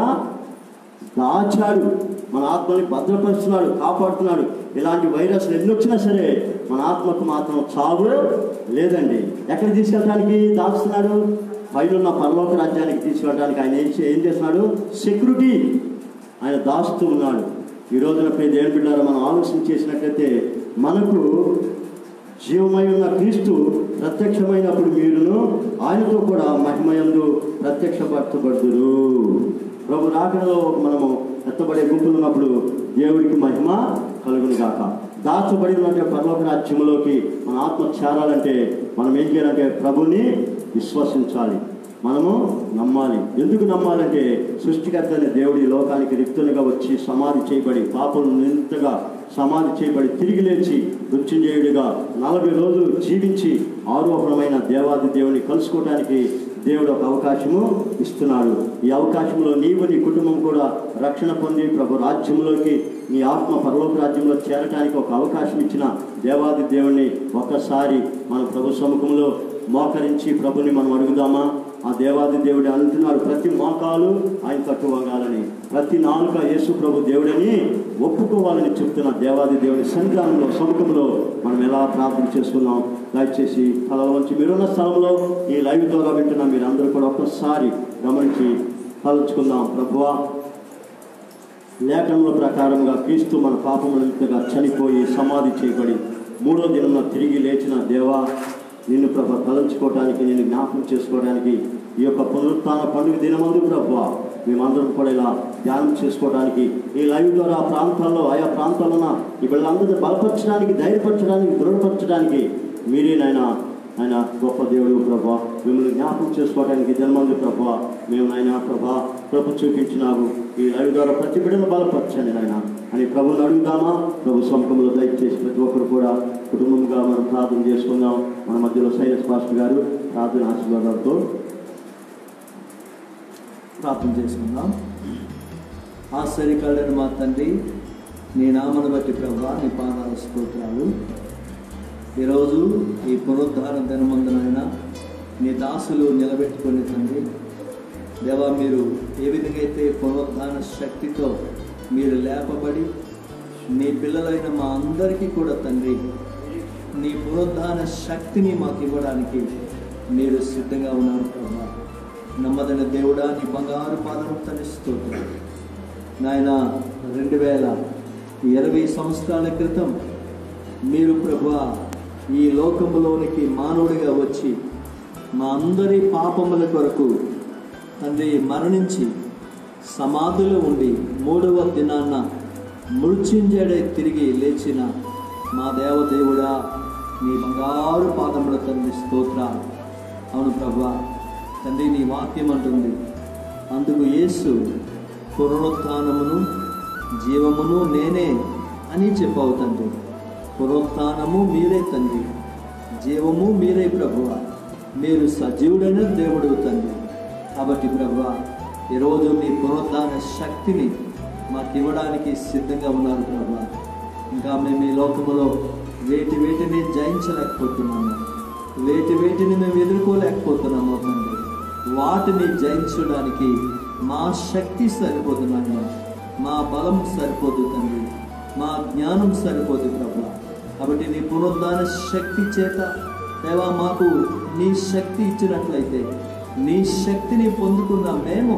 దాచాడు మన ఆత్మని భద్రపరుస్తున్నాడు కాపాడుతున్నాడు ఇలాంటి వైరస్లు ఎన్ని వచ్చినా సరే మన ఆత్మకు మాత్రం చావు లేదండి ఎక్కడ తీసుకెళ్ళడానికి దాచుతున్నాడు పైన పరలోక రాజ్యానికి తీసుకెళ్ళడానికి ఆయన ఏం చే- ఏం చేస్తున్నాడు సెక్యూరిటీ ఆయన దాస్తూ ఉన్నాడు ఈ రోజున ప్రియ దేవుని బిడ్డారా మనం ఆలోచన చేసినట్లయితే మనకు జీవమై ఉన్న క్రీస్తు ప్రత్యక్షమైనప్పుడు మీరును ఆయనతో కూడా మహిమయందు ప్రత్యక్షపరచబడుదురు ప్రభు రాకడలో మనము ఎత్తబడే గుంపులు ఉన్నప్పుడు దేవుడికి మహిమ కలుగును గాక దాచబడి ఉన్నట్టే పరలోక రాజ్యములోకి మన ఆత్మ చేరాలంటే మనం ఏం చేయాలంటే ప్రభుని విశ్వసించాలి మనము నమ్మాలి ఎందుకు నమ్మాలంటే సృష్టికర్త అనే దేవుడు ఈ లోకానికి రిక్తునిగా వచ్చి సమాధి చేయబడి పాపం నింతగా సమాధి చేయబడి తిరిగి లేచి మృత్యుంజయుడిగా నలభై రోజులు జీవించి ఆరోహణమైన దేవాది దేవుని కలుసుకోవడానికి దేవుడు ఒక అవకాశము ఇస్తున్నాడు ఈ అవకాశంలో నీవు నీ కుటుంబం కూడా రక్షణ పొంది ప్రభు రాజ్యంలోకి నీ ఆత్మ పరలోక రాజ్యంలో చేరడానికి ఒక అవకాశం ఇచ్చిన దేవాది దేవుణ్ణి ఒక్కసారి మన ప్రభు సముఖంలో మోకరించి ప్రభుని మనం అడుగుదామా ఆ దేవాది దేవుడు అంటున్నాడు ప్రతి మోకాలు ఆయన తట్టు వంగాలని ప్రతి నాలుక యేసు ప్రభు దేవుడని ఒప్పుకోవాలని చెప్తున్న దేవాది దేవుడి సన్నిధానంలో సముఖంలో మనం ఎలా ప్రార్థన చేసుకున్నాం దయచేసి తలలోంచి మీరున్న స్థలంలో ఈ లైవ్ ద్వారా వింటున్న మీరందరూ కూడా ఒక్కసారి గమనించి తలుచుకుందాం ప్రభువా లేఖనముల ప్రకారంగా క్రీస్తు మన పాపములంతగా చనిపోయి సమాధి చేయబడి మూడో దినం తిరిగి లేచిన దేవా నిన్ను ప్రభ తలంచుకోవడానికి నేను జ్ఞాపకం చేసుకోవడానికి ఈ యొక్క పునరుత్థాన పండుగ దినమందు ప్రభు మేమందరం కూడా ఇలా ధ్యానం చేసుకోవడానికి ఈ లైవ్ ద్వారా ఆ ప్రాంతాల్లో ఆయా ప్రాంతాల్లో ఉన్న ఈ వీళ్ళందరినీ బలపరచడానికి ధైర్యపరచడానికి దృఢపరచడానికి మీరే నాయన ఆయన గొప్ప దేవుడు ప్రభా మిమ్మల్ని జ్ఞాపకం చేసుకోవడానికి జన్మంది ప్రభా మేము నాయన ప్రభా ప్రభు చూపించినాము ఈ లైవ్ ద్వారా ప్రతి బిడ్డను బలపరచండి నాయన అని ప్రభుని అడుగుదామా ప్రభు సముఖంలో దయచేసి ప్రతి ఒక్కరు కూడా కుటుంబంగా మనం ప్రార్థన చేసుకుందాం మన మధ్యలో సైనస్ పాస్టర్ గారు ప్రార్థన ఆశీర్వాదాలతో ప్రార్థన చేసుకుందాం ఆశ్చర్యకాలని మా తండ్రి నీ నామను బట్టి ప్రభా నీ పాదాల స్తోత్రాలు ఈరోజు ఈ పునరుద్ధార దినమందునైనా నీ దాసులు నిలబెట్టుకుని తండ్రి దేవా మీరు ఏ విధంగా అయితే పునరుద్ధాన శక్తితో మీరు లేపబడి నీ పిల్లలైన మా అందరికీ కూడా తండ్రి నీ పునరుద్ధాన శక్తిని మాకు ఇవ్వడానికి మీరు సిద్ధంగా ఉన్నారు ప్రభా నమ్మదైన దేవుడా నీ బంగారు పాదం తని స్తోత్రాలు నాయన రెండు వేల ఇరవై సంవత్సరాల క్రితం మీరు ప్రభు ఈ లోకములోనికి మానవుడిగా వచ్చి మా అందరి పాపముల కొరకు తండ్రి మరణించి సమాధిలో ఉండి మూడవ దినాన్న మృత్యుంజడే తిరిగి లేచిన మా దేవదేవుడా నీ బంగారు పాదముల తండ్రి స్తోత్రాలు అవును ప్రభా తండ్రి నీ వాక్యం అంటుంది అందుకు యేసు పునరుత్థానమును జీవమును నేనే అని చెప్పావు తండ్రి పునరుత్థానము మీరే తండ్రి జీవము మీరే ప్రభువ మీరు సజీవుడైన దేవుడు తండ్రి కాబట్టి ప్రభువ ఈరోజు మీ పునరుద్ధాన శక్తిని మాకు ఇవ్వడానికి సిద్ధంగా ఉన్నారు ప్రభువ ఇంకా మేము ఈ లోకములో వేటి వేటిని జయించలేకపోతున్నాము వేటి వేటిని మేము ఎదుర్కోలేకపోతున్నాము తండ్రి వాటిని జయించడానికి మా శక్తి సరిపోదు నాయన మా బలం సరిపోదు తండ్రి మా జ్ఞానం సరిపోదు ప్రభు కాబట్టి నీ పునరుద్ధాన శక్తి చేత దేవా మాకు నీ శక్తి ఇచ్చినట్లయితే నీ శక్తిని పొందుకున్న మేము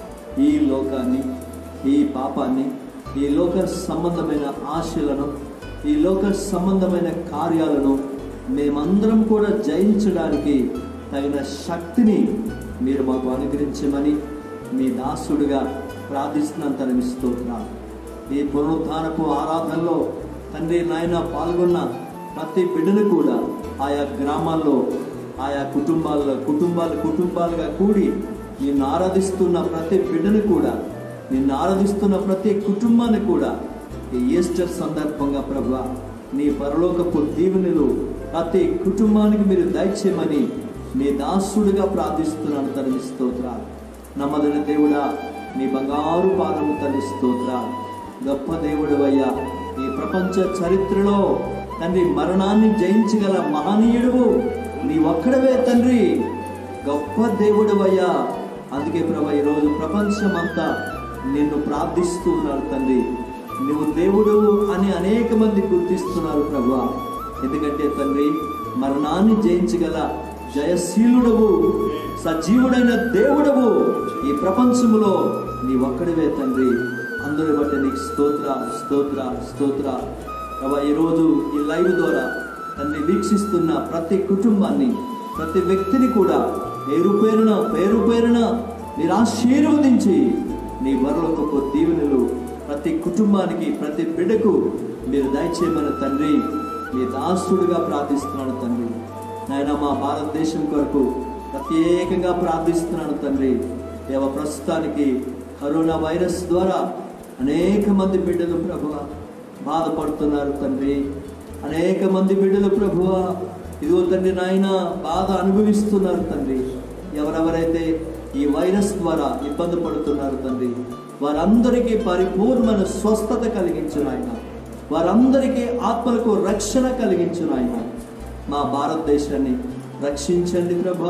ఈ లోకాన్ని ఈ పాపాన్ని ఈ లోక సంబంధమైన ఆశలను ఈ లోక సంబంధమైన కార్యాలను మేమందరం కూడా జయించడానికి తగిన శక్తిని మీరు మాకు అనుగ్రహించమని మీ దాసుడుగా ప్రార్థిస్తున్నాను తన స్తోత్రాలు ఈ పునరుద్ధానపు ఆరాధనలో తండ్రి నాయన పాల్గొన్న ప్రతి బిడ్డను కూడా ఆయా గ్రామాల్లో ఆయా కుటుంబాల్లో కుటుంబాలు కుటుంబాలుగా కూడి నిన్ను ఆరాధిస్తున్న ప్రతి బిడ్డను కూడా నిన్ను ఆరాధిస్తున్న ప్రతి కుటుంబాన్ని కూడా ఈ ఈస్టర్ సందర్భంగా ప్రభు నీ పరలోకపు దీవెనలు ప్రతి కుటుంబానికి మీరు దయచేయమని మీ దాసుడిగా ప్రార్థిస్తున్నాను తల్లి స్తోత్ర నమ్మదైన దేవుడా నీ బంగారు పాదము తల్లి స్తోత్ర గొప్ప దేవుడు అయ్యా ఈ ప్రపంచ చరిత్రలో తండ్రి మరణాన్ని జయించగల మహనీయుడువు నీ ఒక్కడవే తండ్రి గొప్ప దేవుడు అయ్యా అందుకే ప్రభా ఈరోజు ప్రపంచమంతా నిన్ను ప్రార్థిస్తూ ఉన్నారు తండ్రి నువ్వు దేవుడు అని అనేక మంది గుర్తిస్తున్నారు ప్రభా ఎందుకంటే తండ్రి మరణాన్ని జయించగల జయశీలుడవు సజీవుడైన దేవుడవు ఈ ప్రపంచములో నీ ఒక్కడివే తండ్రి అందరి బట్టి నీకు స్తోత్ర స్తోత్ర స్తోత్ర ప్రభా ఈరోజు ఈ లైవ్ ద్వారా తండ్రి వీక్షిస్తున్న ప్రతి కుటుంబాన్ని ప్రతి వ్యక్తిని కూడా పేరు పేరున పేరు పేరున మీరు ఆశీర్వదించి నీ వరలొక దీవెనలు ప్రతి కుటుంబానికి ప్రతి బిడ్డకు మీరు దయచేయమని తండ్రి మీ దాసుడుగా ప్రార్థిస్తున్నాను తండ్రి నాయన మా భారతదేశం కొరకు ప్రత్యేకంగా ప్రార్థిస్తున్నాను తండ్రి దేవ ప్రస్తుతానికి కరోనా వైరస్ ద్వారా అనేక మంది బిడ్డలు ప్రభు బాధపడుతున్నారు తండ్రి అనేక మంది బిడ్డలు ప్రభువ ఇదిగో తండ్రి నాయన బాధ అనుభవిస్తున్నారు తండ్రి ఎవరెవరైతే ఈ వైరస్ ద్వారా ఇబ్బంది పడుతున్నారు తండ్రి వారందరికీ పరిపూర్ణమైన స్వస్థత కలిగించిన ఆయన వారందరికీ ఆత్మలకు రక్షణ కలిగించిన ఆయన మా భారతదేశాన్ని రక్షించండి ప్రభా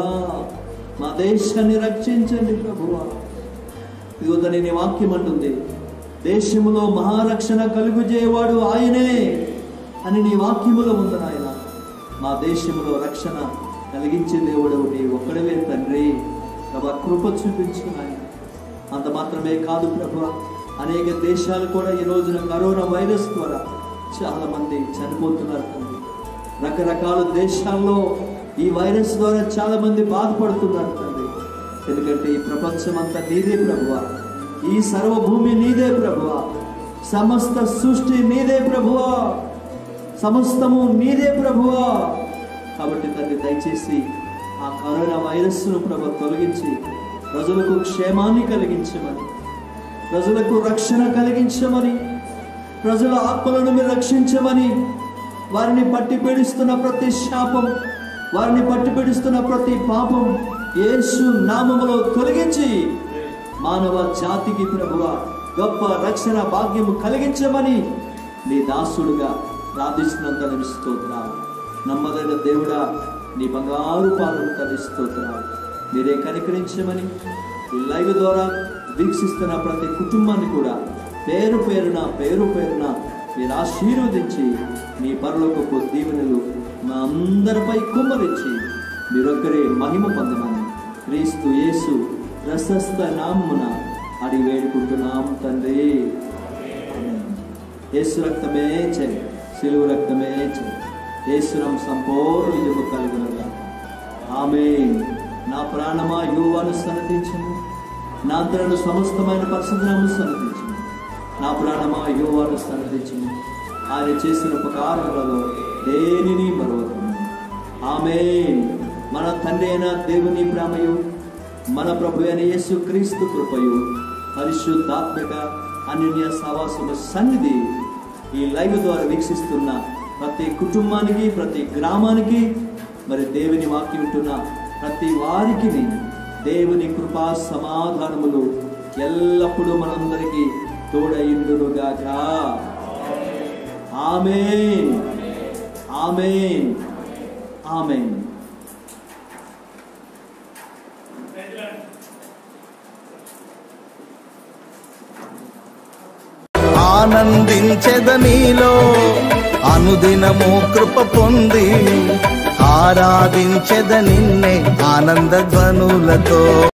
మా దేశాన్ని రక్షించండి ప్రభువా ఇదిగో తండ్రి నీ వాక్యం అంటుంది దేశములో మహారక్షణ కలుగు చేయవాడు ఆయనే అని నీ వాక్యములో ఉంది నాయన మా దేశంలో రక్షణ కలిగించే దేవుడు నీ ఒక్కడవే తండ్రి ప్రభా కృప చూపించు నాయన అంత మాత్రమే కాదు ప్రభు అనేక దేశాలు కూడా ఈ రోజున కరోనా వైరస్ ద్వారా చాలా మంది చనిపోతున్నారు తండ్రి రకరకాల దేశాల్లో ఈ వైరస్ ద్వారా చాలా మంది బాధపడుతున్నారు తండ్రి ఎందుకంటే ఈ ప్రపంచం అంతా నీదే ప్రభువా ఈ సర్వభూమి నీదే ప్రభువా సమస్త సృష్టి నీదే ప్రభువా సమస్తము నీదే ప్రభువా కాబట్టి తండ్రి దయచేసి ఆ కరోనా వైరస్ను ప్రభు తొలగించి ప్రజలకు క్షేమాన్ని కలిగించమని ప్రజలకు రక్షణ కలిగించమని ప్రజల ఆత్మలను మీరు రక్షించమని వారిని పట్టి పీడిస్తున్న ప్రతి శాపం వారిని పట్టి పీడిస్తున్న ప్రతి పాపం యేసు నామములో తొలగించి మానవ జాతికి ప్రభువ గొప్ప రక్షణ భాగ్యము కలిగించమని నీ దాసుడుగా ప్రార్థిస్తున్నంత స్తోత్రాలు నమ్మదైన దేవుడా నీ బంగారు పాలన తల్లి స్తోత్రాలు మీరే కనికరించమని ఈ లైవ్ ద్వారా వీక్షిస్తున్న ప్రతి కుటుంబాన్ని కూడా పేరు పేరున పేరు పేరున మీరు ఆశీర్వదించి మీ పరలోకపు దీవెనలు మా అందరిపై కుమ్మరించి మీరొక్కరే మహిమ పొందమని క్రీస్తు యేసు ప్రశస్త నామమున అడిగి వేడుకుంటున్నాం తండ్రి ఆమేన్. యేసు రక్తమే చే సిలువు రక్తమే చే యేసురం సంపూర్ణ విజయము కలుగునగా ఆమె నా ప్రాణమా యువాను సన్నతించను నా అంతరను సమస్తమైన పరిశుద్ధనాము సన్నతించను నా ప్రాణమా యువాను సన్నతించను ఆయన చేసిన ఉపకారములలో దేనిని మరవకము ఆమె మన తండ్రి అయిన దేవుని ప్రేమయు మన ప్రభు అయిన యేసు క్రీస్తు కృపయు పరిశుద్ధాత్మక అన్యోన్య సహవాసము సన్నిధి ఈ లైవ్ ద్వారా వీక్షిస్తున్న ప్రతి కుటుంబానికి ప్రతి గ్రామానికి మరి దేవుని వాక్యం వింటున్న ప్రతి వారికి దేవుని కృపా సమాధానములు ఎల్లప్పుడూ మనందరికీ తోడయిండునుగాక ఆమెన్ ఆమెన్ ఆమెన్ ఆనందించెద నీలో అనుదినము కృప పొంది ఆరాధించెద నిన్నే ఆనంద ధ్వనులతో